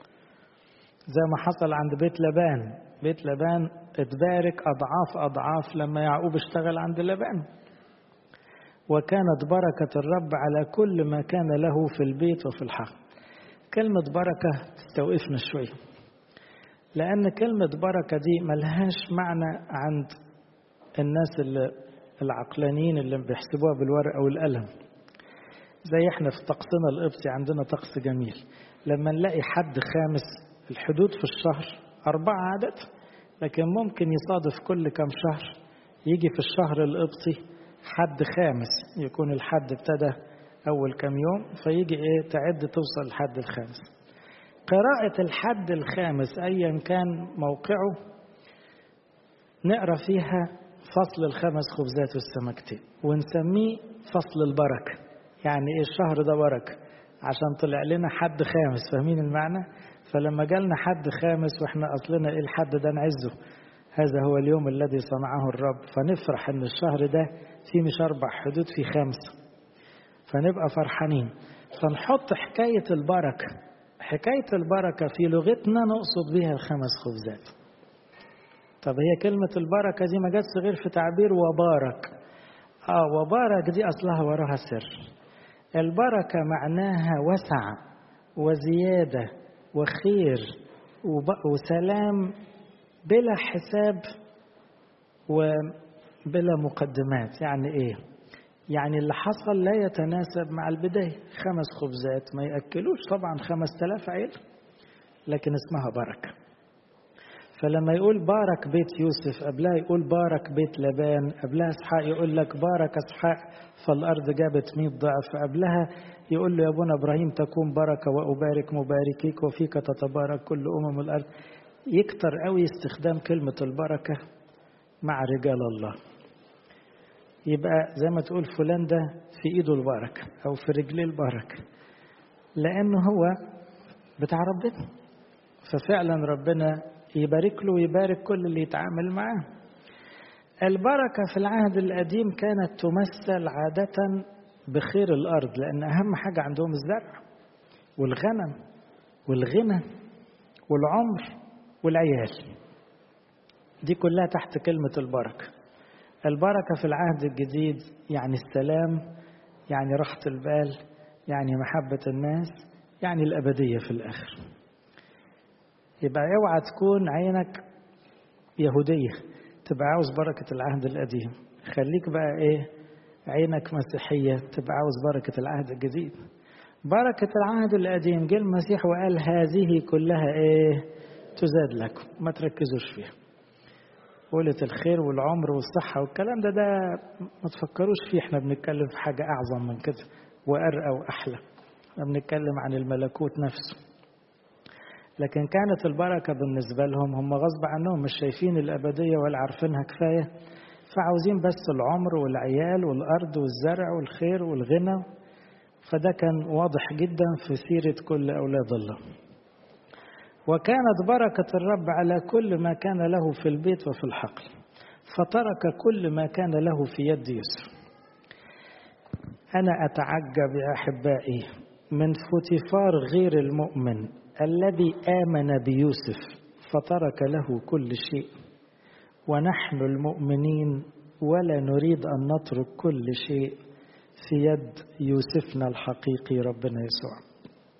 زي ما حصل عند بيت لبان بيت لبان اتبارك اضعاف اضعاف لما يعقوب اشتغل عند لبان وكانت بركه الرب على كل ما كان له في البيت وفي الحق كلمة بركة تستوقفنا شوية لأن كلمة بركة دي ملهاش معنى عند الناس العقلانيين اللي بيحسبوها بالورقة والقلم زي احنا في طقسنا القبطي عندنا طقس جميل لما نلاقي حد خامس الحدود في الشهر أربعة عدد لكن ممكن يصادف كل كم شهر يجي في الشهر القبطي حد خامس يكون الحد ابتدى أول كم يوم فيجي إيه تعد توصل لحد الخامس قراءة الحد الخامس أيا كان موقعه نقرأ فيها فصل الخمس خبزات والسمكتين ونسميه فصل البركة يعني إيه الشهر ده بركة عشان طلع لنا حد خامس فاهمين المعنى فلما جالنا حد خامس واحنا أصلنا إيه الحد ده نعزه هذا هو اليوم الذي صنعه الرب فنفرح ان الشهر ده فيه مش أربع حدود فيه خمسة فنبقى فرحانين فنحط حكاية البركة حكاية البركة في لغتنا نقصد بها الخمس خبزات طب هي كلمة البركة دي ما جاتش غير في تعبير وبارك اه وبارك دي أصلها وراها سر البركة معناها وسع وزيادة وخير وسلام بلا حساب وبلا مقدمات يعني ايه يعني اللي حصل لا يتناسب مع البداية خمس خبزات ما يأكلوش طبعا خمس تلاف عيل لكن اسمها بركة فلما يقول بارك بيت يوسف قبلها يقول بارك بيت لبان قبلها اسحاق يقول لك بارك اسحاق فالارض جابت 100 ضعف قبلها يقول له يا ابونا ابراهيم تكون بركه وابارك مباركيك وفيك تتبارك كل امم الارض يكتر قوي استخدام كلمه البركه مع رجال الله يبقى زي ما تقول فلان ده في ايده البركه او في رجليه البركه لانه هو بتاع ربنا ففعلا ربنا يبارك له ويبارك كل اللي يتعامل معاه البركة في العهد القديم كانت تمثل عادة بخير الأرض لأن أهم حاجة عندهم الزرع والغنم والغنى والعمر والعيال دي كلها تحت كلمة البركة البركة في العهد الجديد يعني السلام يعني راحة البال يعني محبة الناس يعني الأبدية في الآخر يبقى اوعى تكون عينك يهودية تبقى عاوز بركة العهد القديم خليك بقى ايه عينك مسيحية تبقى عاوز بركة العهد الجديد بركة العهد القديم جه المسيح وقال هذه كلها ايه تزاد لكم ما تركزوش فيها قولة الخير والعمر والصحة والكلام ده ده ما تفكروش فيه احنا بنتكلم في حاجة أعظم من كده وأرقى وأحلى احنا بنتكلم عن الملكوت نفسه لكن كانت البركة بالنسبة لهم هم غصب عنهم مش شايفين الأبدية ولا عارفينها كفاية فعاوزين بس العمر والعيال والأرض والزرع والخير والغنى فده كان واضح جدا في سيرة كل أولاد الله وكانت بركة الرب على كل ما كان له في البيت وفي الحقل فترك كل ما كان له في يد يوسف أنا أتعجب يا أحبائي من فوتيفار غير المؤمن الذي آمن بيوسف فترك له كل شيء ونحن المؤمنين ولا نريد أن نترك كل شيء في يد يوسفنا الحقيقي ربنا يسوع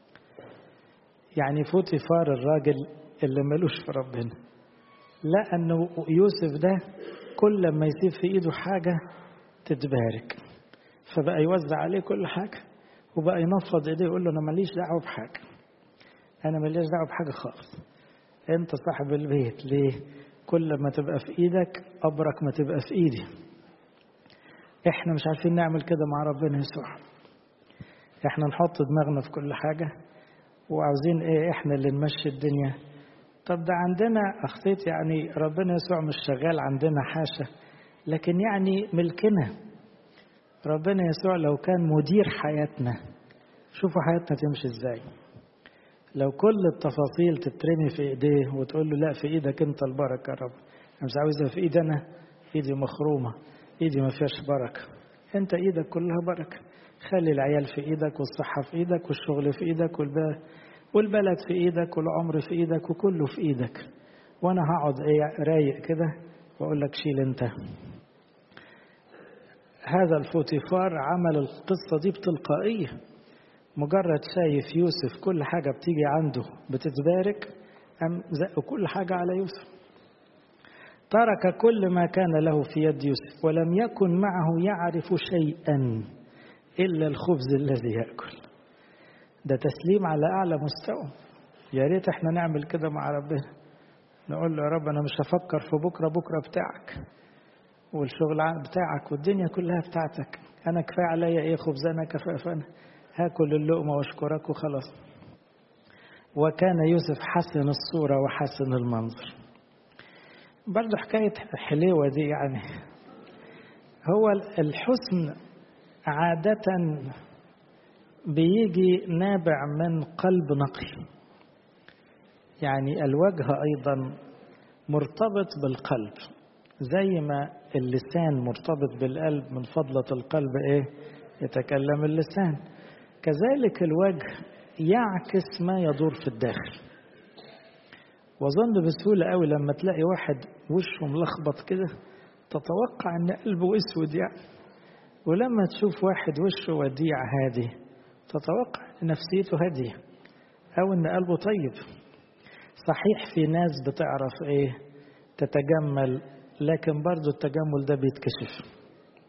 يعني فوتيفار الراجل اللي ملوش في ربنا لا أنه يوسف ده كل ما يسيب في إيده حاجة تتبارك فبقى يوزع عليه كل حاجة وبقى ينفض إيديه يقول له أنا ماليش دعوة بحاجة أنا ماليش دعوة بحاجة خالص أنت صاحب البيت ليه؟ كل ما تبقى في إيدك أبرك ما تبقى في إيدي إحنا مش عارفين نعمل كده مع ربنا يسوع إحنا نحط دماغنا في كل حاجة وعاوزين إيه إحنا اللي نمشي الدنيا طب ده عندنا أخطيت يعني ربنا يسوع مش شغال عندنا حاشا لكن يعني ملكنا ربنا يسوع لو كان مدير حياتنا شوفوا حياتنا تمشي ازاي لو كل التفاصيل تترمي في ايديه وتقول له لا في ايدك انت البركه يا رب انا مش عاوزها في ايدي انا ايدي مخرومه ايدي ما فيهاش بركه انت ايدك كلها بركه خلي العيال في ايدك والصحه في ايدك والشغل في ايدك والبلد في ايدك والعمر في ايدك وكله في ايدك وانا هقعد ايه رايق كده واقول لك شيل انت هذا الفوتيفار عمل القصه دي بتلقائيه مجرد شايف يوسف كل حاجة بتيجي عنده بتتبارك أم زق كل حاجة على يوسف ترك كل ما كان له في يد يوسف ولم يكن معه يعرف شيئا إلا الخبز الذي يأكل ده تسليم على أعلى مستوى يا ريت احنا نعمل كده مع ربنا نقول له يا رب أنا مش هفكر في بكرة بكرة بتاعك والشغل بتاعك والدنيا كلها بتاعتك أنا كفاية عليا إيه خبزنا كفافنا هاكل اللقمة واشكرك وخلاص وكان يوسف حسن الصورة وحسن المنظر برضه حكاية حليوة دي يعني هو الحسن عادة بيجي نابع من قلب نقي يعني الوجه أيضا مرتبط بالقلب زي ما اللسان مرتبط بالقلب من فضلة القلب إيه يتكلم اللسان كذلك الوجه يعكس ما يدور في الداخل واظن بسهوله قوي لما تلاقي واحد وشه ملخبط كده تتوقع ان قلبه اسود يعني ولما تشوف واحد وشه وديع هادي تتوقع ان نفسيته هاديه او ان قلبه طيب صحيح في ناس بتعرف ايه تتجمل لكن برضو التجمل ده بيتكشف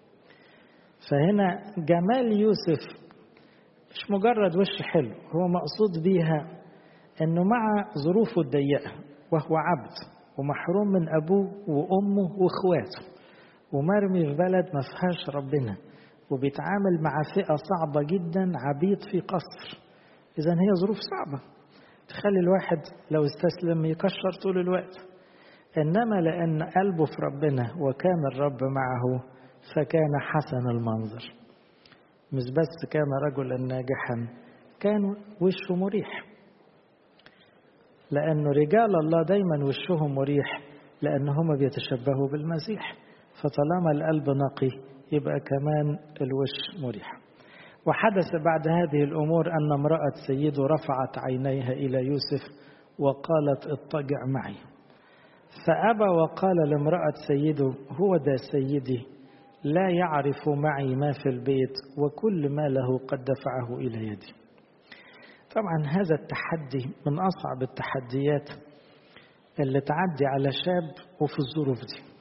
فهنا جمال يوسف مش مجرد وش حلو هو مقصود بيها انه مع ظروفه الضيقه وهو عبد ومحروم من ابوه وامه واخواته ومرمي في بلد ما فيهاش ربنا وبيتعامل مع فئه صعبه جدا عبيد في قصر اذا هي ظروف صعبه تخلي الواحد لو استسلم يكشر طول الوقت انما لان قلبه في ربنا وكان الرب معه فكان حسن المنظر مش بس كان رجلا ناجحا كان وشه مريح لأن رجال الله دايما وشهم مريح لأن هم بيتشبهوا بالمسيح فطالما القلب نقي يبقى كمان الوش مريح وحدث بعد هذه الأمور أن امرأة سيده رفعت عينيها إلى يوسف وقالت اضطجع معي فأبى وقال لامرأة سيده هو ده سيدي لا يعرف معي ما في البيت وكل ما له قد دفعه إلى يدي طبعا هذا التحدي من أصعب التحديات اللي تعدي على شاب وفي الظروف دي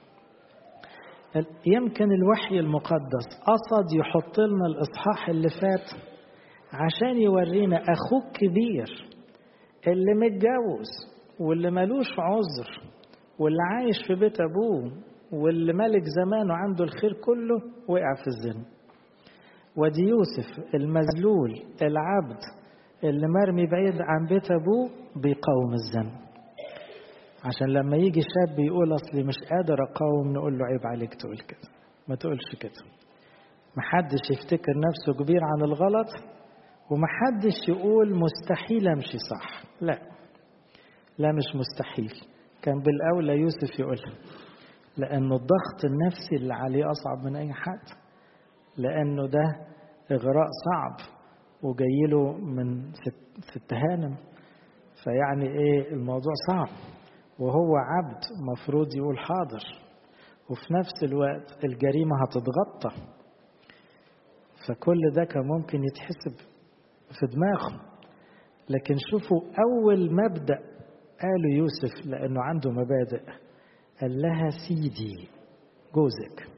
يمكن الوحي المقدس قصد يحط لنا الإصحاح اللي فات عشان يورينا أخوك كبير اللي متجوز واللي ملوش عذر واللي عايش في بيت أبوه واللي ملك زمانه عنده الخير كله وقع في الزنا ودي يوسف المذلول العبد اللي مرمي بعيد عن بيت أبوه بيقاوم الذنب عشان لما يجي شاب يقول أصلي مش قادر أقاوم نقول له عيب عليك تقول كده ما تقولش كده محدش يفتكر نفسه كبير عن الغلط ومحدش يقول مستحيل أمشي صح لا لا مش مستحيل كان بالأولى يوسف يقولها لأنه الضغط النفسي اللي عليه أصعب من أي حد لأنه ده إغراء صعب وجايله من ست, ست هانم فيعني إيه الموضوع صعب وهو عبد مفروض يقول حاضر وفي نفس الوقت الجريمة هتتغطى فكل ده كان ممكن يتحسب في دماغه لكن شوفوا أول مبدأ قاله يوسف لأنه عنده مبادئ قال لها سيدي جوزك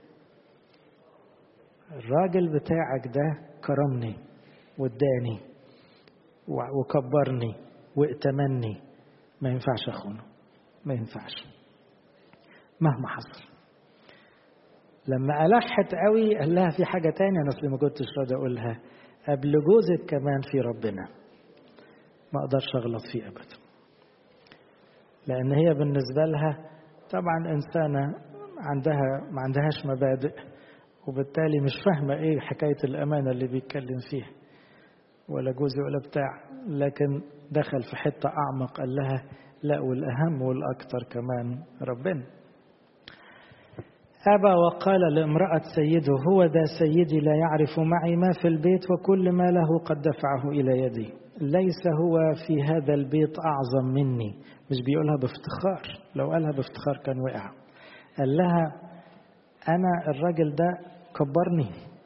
الراجل بتاعك ده كرمني واداني وكبرني وائتمني ما ينفعش اخونه ما ينفعش مهما حصل لما ألحت قوي قال لها في حاجة تانية أنا أصلي ما كنتش راضي أقولها قبل جوزك كمان في ربنا ما أقدرش أغلط فيه أبدا لأن هي بالنسبة لها طبعا إنسانة عندها ما عندهاش مبادئ وبالتالي مش فاهمة إيه حكاية الأمانة اللي بيتكلم فيها ولا جوزي ولا بتاع لكن دخل في حتة أعمق قال لها لا والأهم والأكثر كمان ربنا أبى وقال لامرأة سيده هو ذا سيدي لا يعرف معي ما في البيت وكل ما له قد دفعه إلى يدي ليس هو في هذا البيت أعظم مني مش بيقولها بافتخار لو قالها بافتخار كان وقع قال لها أنا الراجل ده كبرني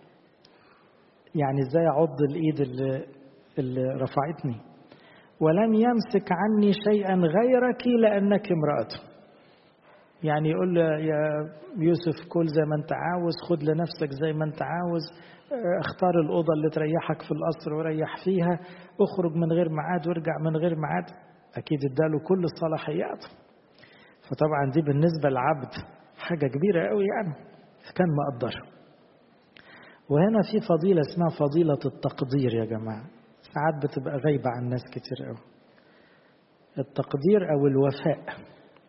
يعني ازاي اعض الايد اللي, اللي رفعتني ولم يمسك عني شيئا غيرك لانك امراته يعني يقول له يا يوسف كل زي ما انت عاوز خد لنفسك زي ما انت عاوز اختار الأوضة اللي تريحك في القصر وريح فيها اخرج من غير ميعاد وارجع من غير ميعاد أكيد اداله كل الصلاحيات فطبعا دي بالنسبة للعبد حاجة كبيرة قوي يعني كان مقدر وهنا في فضيلة اسمها فضيلة التقدير يا جماعة ساعات بتبقى غايبة عن ناس كتير قوي التقدير أو الوفاء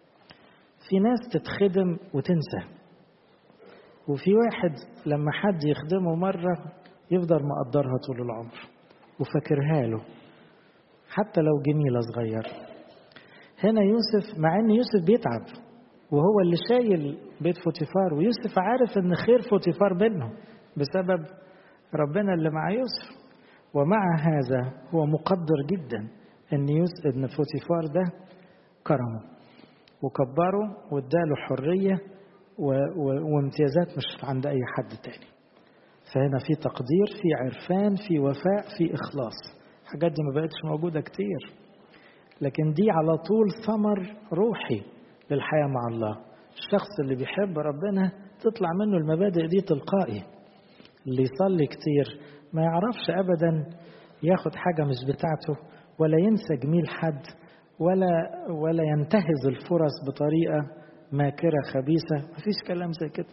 في ناس تتخدم وتنسى وفي واحد لما حد يخدمه مرة يفضل مقدرها طول العمر وفاكرها له حتى لو جميلة صغير هنا يوسف مع ان يوسف بيتعب وهو اللي شايل بيت فوتيفار ويوسف عارف ان خير فوتيفار بينهم بسبب ربنا اللي مع يوسف ومع هذا هو مقدر جدا ان يوسف ان فوتيفار ده كرمه وكبره واداله حريه و... و... وامتيازات مش عند اي حد تاني فهنا في تقدير في عرفان في وفاء في اخلاص الحاجات دي ما بقتش موجوده كتير لكن دي على طول ثمر روحي للحياه مع الله الشخص اللي بيحب ربنا تطلع منه المبادئ دي تلقائي اللي يصلي كتير ما يعرفش ابدا ياخد حاجه مش بتاعته ولا ينسى جميل حد ولا ولا ينتهز الفرص بطريقه ماكره خبيثه مفيش كلام زي كده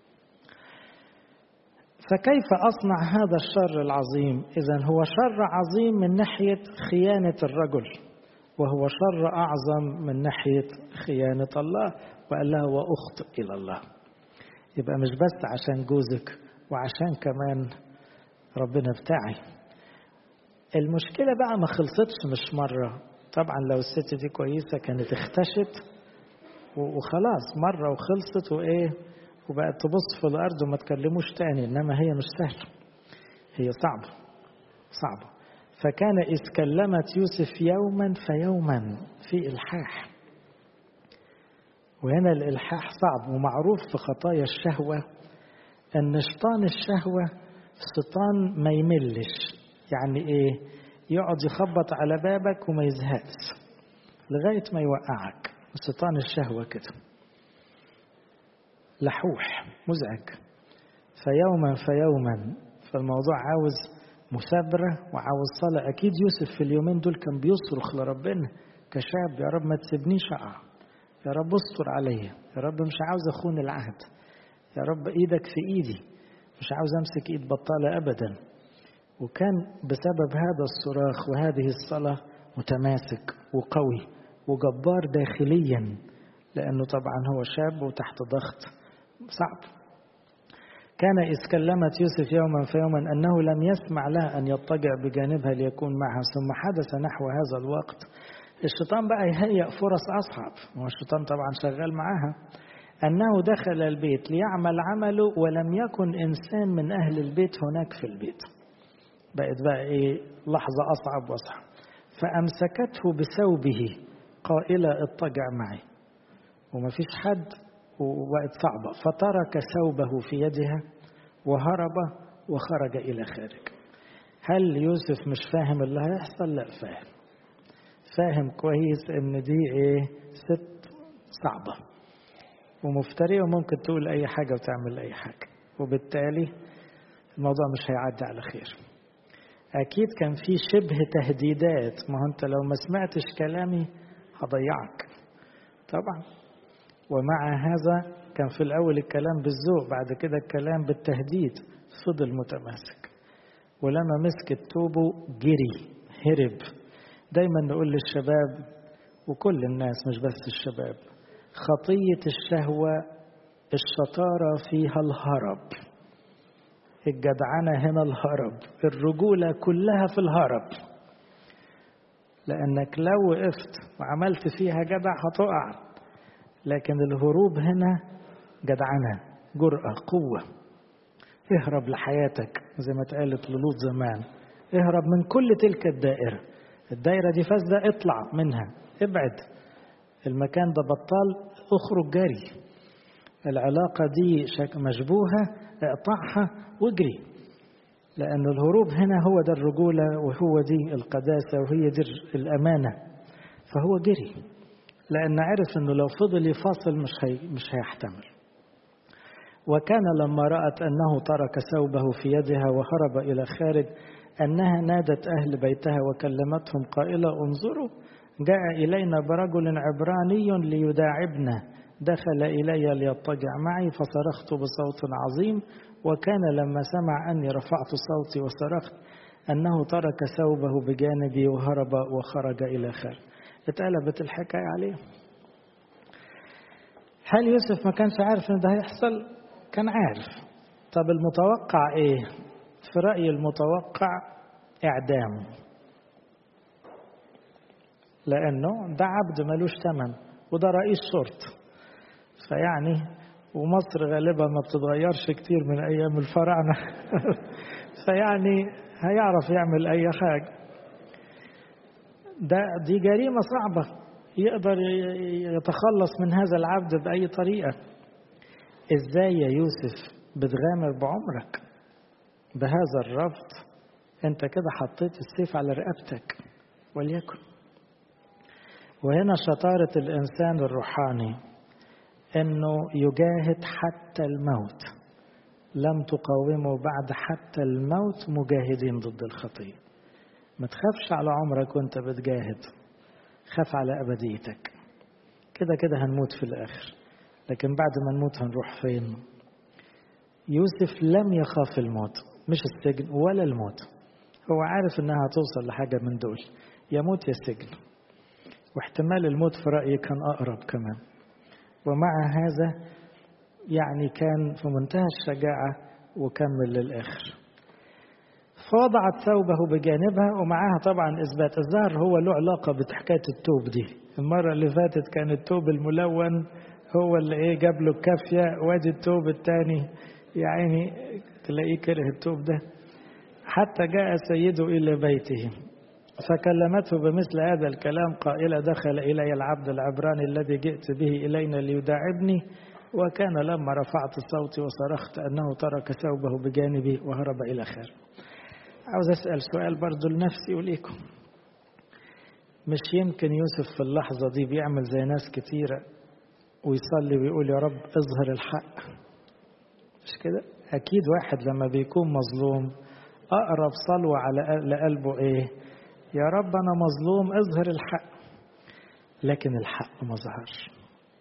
فكيف اصنع هذا الشر العظيم اذا هو شر عظيم من ناحيه خيانه الرجل وهو شر اعظم من ناحيه خيانه الله وقال لها واخطئ الى الله يبقى مش بس عشان جوزك وعشان كمان ربنا بتاعي المشكلة بقى ما خلصتش مش مرة طبعا لو الست دي كويسة كانت اختشت وخلاص مرة وخلصت وإيه وبقت تبص في الأرض وما تكلموش تاني إنما هي مش سهلة هي صعبة صعبة فكان إذ كلمت يوسف يوما فيوما في إلحاح وهنا الإلحاح صعب ومعروف في خطايا الشهوة أن شيطان الشهوة شيطان ما يملش يعني إيه يقعد يخبط على بابك وما يزهقش لغاية ما يوقعك شيطان الشهوة كده لحوح مزعج فيوما فيوما فالموضوع عاوز مثابرة وعاوز صلاة أكيد يوسف في اليومين دول كان بيصرخ لربنا كشاب يا رب ما تسيبنيش أقع يا رب استر عليا يا رب مش عاوز أخون العهد يا رب إيدك في إيدي مش عاوز أمسك إيد بطالة أبدا وكان بسبب هذا الصراخ وهذه الصلاة متماسك وقوي وجبار داخليا لأنه طبعا هو شاب وتحت ضغط صعب كان إذ كلمت يوسف يوما فيوما أنه لم يسمع لها أن يضطجع بجانبها ليكون معها ثم حدث نحو هذا الوقت الشيطان بقى يهيأ فرص أصعب هو الشيطان طبعا شغال معاها أنه دخل البيت ليعمل عمله ولم يكن إنسان من أهل البيت هناك في البيت بقت بقى إيه لحظة أصعب وأصعب فأمسكته بثوبه قائلة اضطجع معي ومفيش حد وبقت صعبة فترك ثوبه في يدها وهرب وخرج إلى خارج هل يوسف مش فاهم اللي هيحصل لا فاهم فاهم كويس ان دي ايه ست صعبة ومفترية وممكن تقول اي حاجة وتعمل اي حاجة وبالتالي الموضوع مش هيعدي على خير اكيد كان في شبه تهديدات ما هو انت لو ما سمعتش كلامي هضيعك طبعا ومع هذا كان في الأول الكلام بالذوق بعد كده الكلام بالتهديد فضل متماسك ولما مسك توبه جري هرب دايما نقول للشباب وكل الناس مش بس الشباب خطية الشهوة الشطارة فيها الهرب الجدعنة هنا الهرب الرجولة كلها في الهرب لأنك لو وقفت وعملت فيها جدع هتقع لكن الهروب هنا جدعنة جرأة قوة اهرب لحياتك زي ما اتقالت للوط زمان اهرب من كل تلك الدائرة الدائرة دي فاسدة اطلع منها ابعد المكان ده بطال اخرج جري العلاقة دي مشبوهة اقطعها واجري لأن الهروب هنا هو ده الرجولة وهو دي القداسة وهي دي الأمانة فهو جري لأن عرف أنه لو فضل يفاصل مش, هي مش هيحتمل وكان لما رأت أنه ترك ثوبه في يدها وهرب إلى خارج أنها نادت أهل بيتها وكلمتهم قائلة انظروا جاء إلينا برجل عبراني ليداعبنا دخل إلي ليضطجع معي فصرخت بصوت عظيم وكان لما سمع أني رفعت صوتي وصرخت أنه ترك ثوبه بجانبي وهرب وخرج إلى خارج اتقلبت الحكاية عليه هل يوسف ما كانش عارف ان ده هيحصل كان عارف طب المتوقع ايه في رأي المتوقع اعدام لانه ده عبد ملوش ثمن وده رئيس شرطة فيعني ومصر غالبا ما بتتغيرش كتير من ايام الفراعنة فيعني هيعرف يعمل اي حاجة ده دي جريمة صعبة يقدر يتخلص من هذا العبد بأي طريقة إزاي يا يوسف بتغامر بعمرك بهذا الرفض أنت كده حطيت السيف على رقبتك وليكن وهنا شطارة الإنسان الروحاني أنه يجاهد حتى الموت لم تقاوموا بعد حتى الموت مجاهدين ضد الخطيه ما تخافش على عمرك وانت بتجاهد خاف على أبديتك كده كده هنموت في الآخر لكن بعد ما نموت هنروح فين يوسف لم يخاف الموت مش السجن ولا الموت هو عارف انها هتوصل لحاجة من دول يموت يا سجن واحتمال الموت في رأيي كان أقرب كمان ومع هذا يعني كان في منتهى الشجاعة وكمل للآخر فوضعت ثوبه بجانبها ومعاها طبعا إثبات الظهر هو له علاقة بحكاية التوب دي المرة اللي فاتت كان التوب الملون هو اللي ايه جاب له الكافية وادي التوب الثاني يا عيني تلاقيه كره التوب ده حتى جاء سيده إلى بيته فكلمته بمثل هذا الكلام قائلة دخل إلي العبد العبراني الذي جئت به إلينا ليداعبني وكان لما رفعت صوتي وصرخت أنه ترك ثوبه بجانبي وهرب إلى خارج عاوز أسأل سؤال برضو لنفسي وليكم مش يمكن يوسف في اللحظة دي بيعمل زي ناس كتيرة ويصلي ويقول يا رب اظهر الحق مش كده أكيد واحد لما بيكون مظلوم أقرب صلوة على لقلبه إيه يا رب أنا مظلوم اظهر الحق لكن الحق ما ظهرش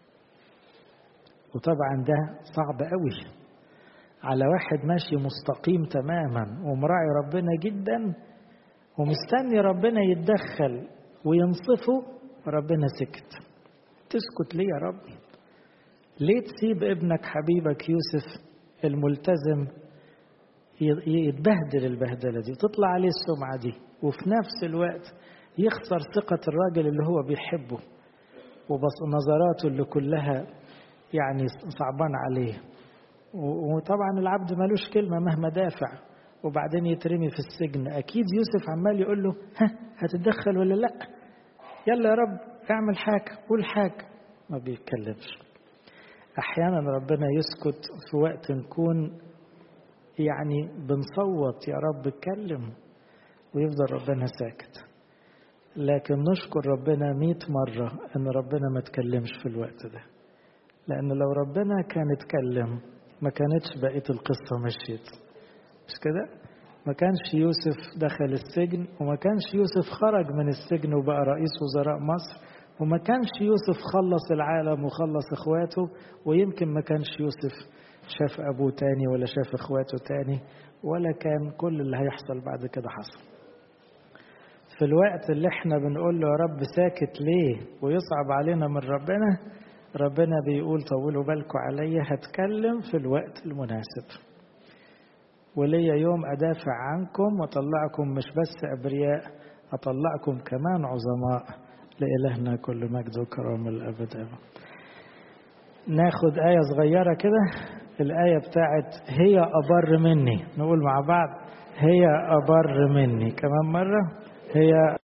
وطبعا ده صعب قوي على واحد ماشي مستقيم تماما ومراعي ربنا جدا ومستني ربنا يتدخل وينصفه ربنا سكت تسكت ليه يا رب ليه تسيب ابنك حبيبك يوسف الملتزم يتبهدل البهدلة دي تطلع عليه السمعة دي وفي نفس الوقت يخسر ثقة الراجل اللي هو بيحبه ونظراته اللي كلها يعني صعبان عليه وطبعا العبد ملوش كلمة مهما دافع وبعدين يترمي في السجن أكيد يوسف عمال يقول له ها هتتدخل ولا لأ يلا يا رب اعمل حاجة قول حاجة ما بيتكلمش أحيانا ربنا يسكت في وقت نكون يعني بنصوت يا رب اتكلم ويفضل ربنا ساكت لكن نشكر ربنا مئة مرة أن ربنا ما تكلمش في الوقت ده لأن لو ربنا كان اتكلم ما كانتش بقية القصة مشيت مش كده؟ ما كانش يوسف دخل السجن وما كانش يوسف خرج من السجن وبقى رئيس وزراء مصر وما كانش يوسف خلص العالم وخلص اخواته ويمكن ما كانش يوسف شاف ابوه تاني ولا شاف اخواته تاني ولا كان كل اللي هيحصل بعد كده حصل في الوقت اللي احنا بنقول له يا رب ساكت ليه ويصعب علينا من ربنا ربنا بيقول طولوا بالكم عليا هتكلم في الوقت المناسب وليا يوم أدافع عنكم وأطلعكم مش بس أبرياء أطلعكم كمان عظماء لإلهنا كل مجد وكرم الأبد ناخد آية صغيرة كده الآية بتاعت هي أبر مني نقول مع بعض هي أبر مني كمان مرة هي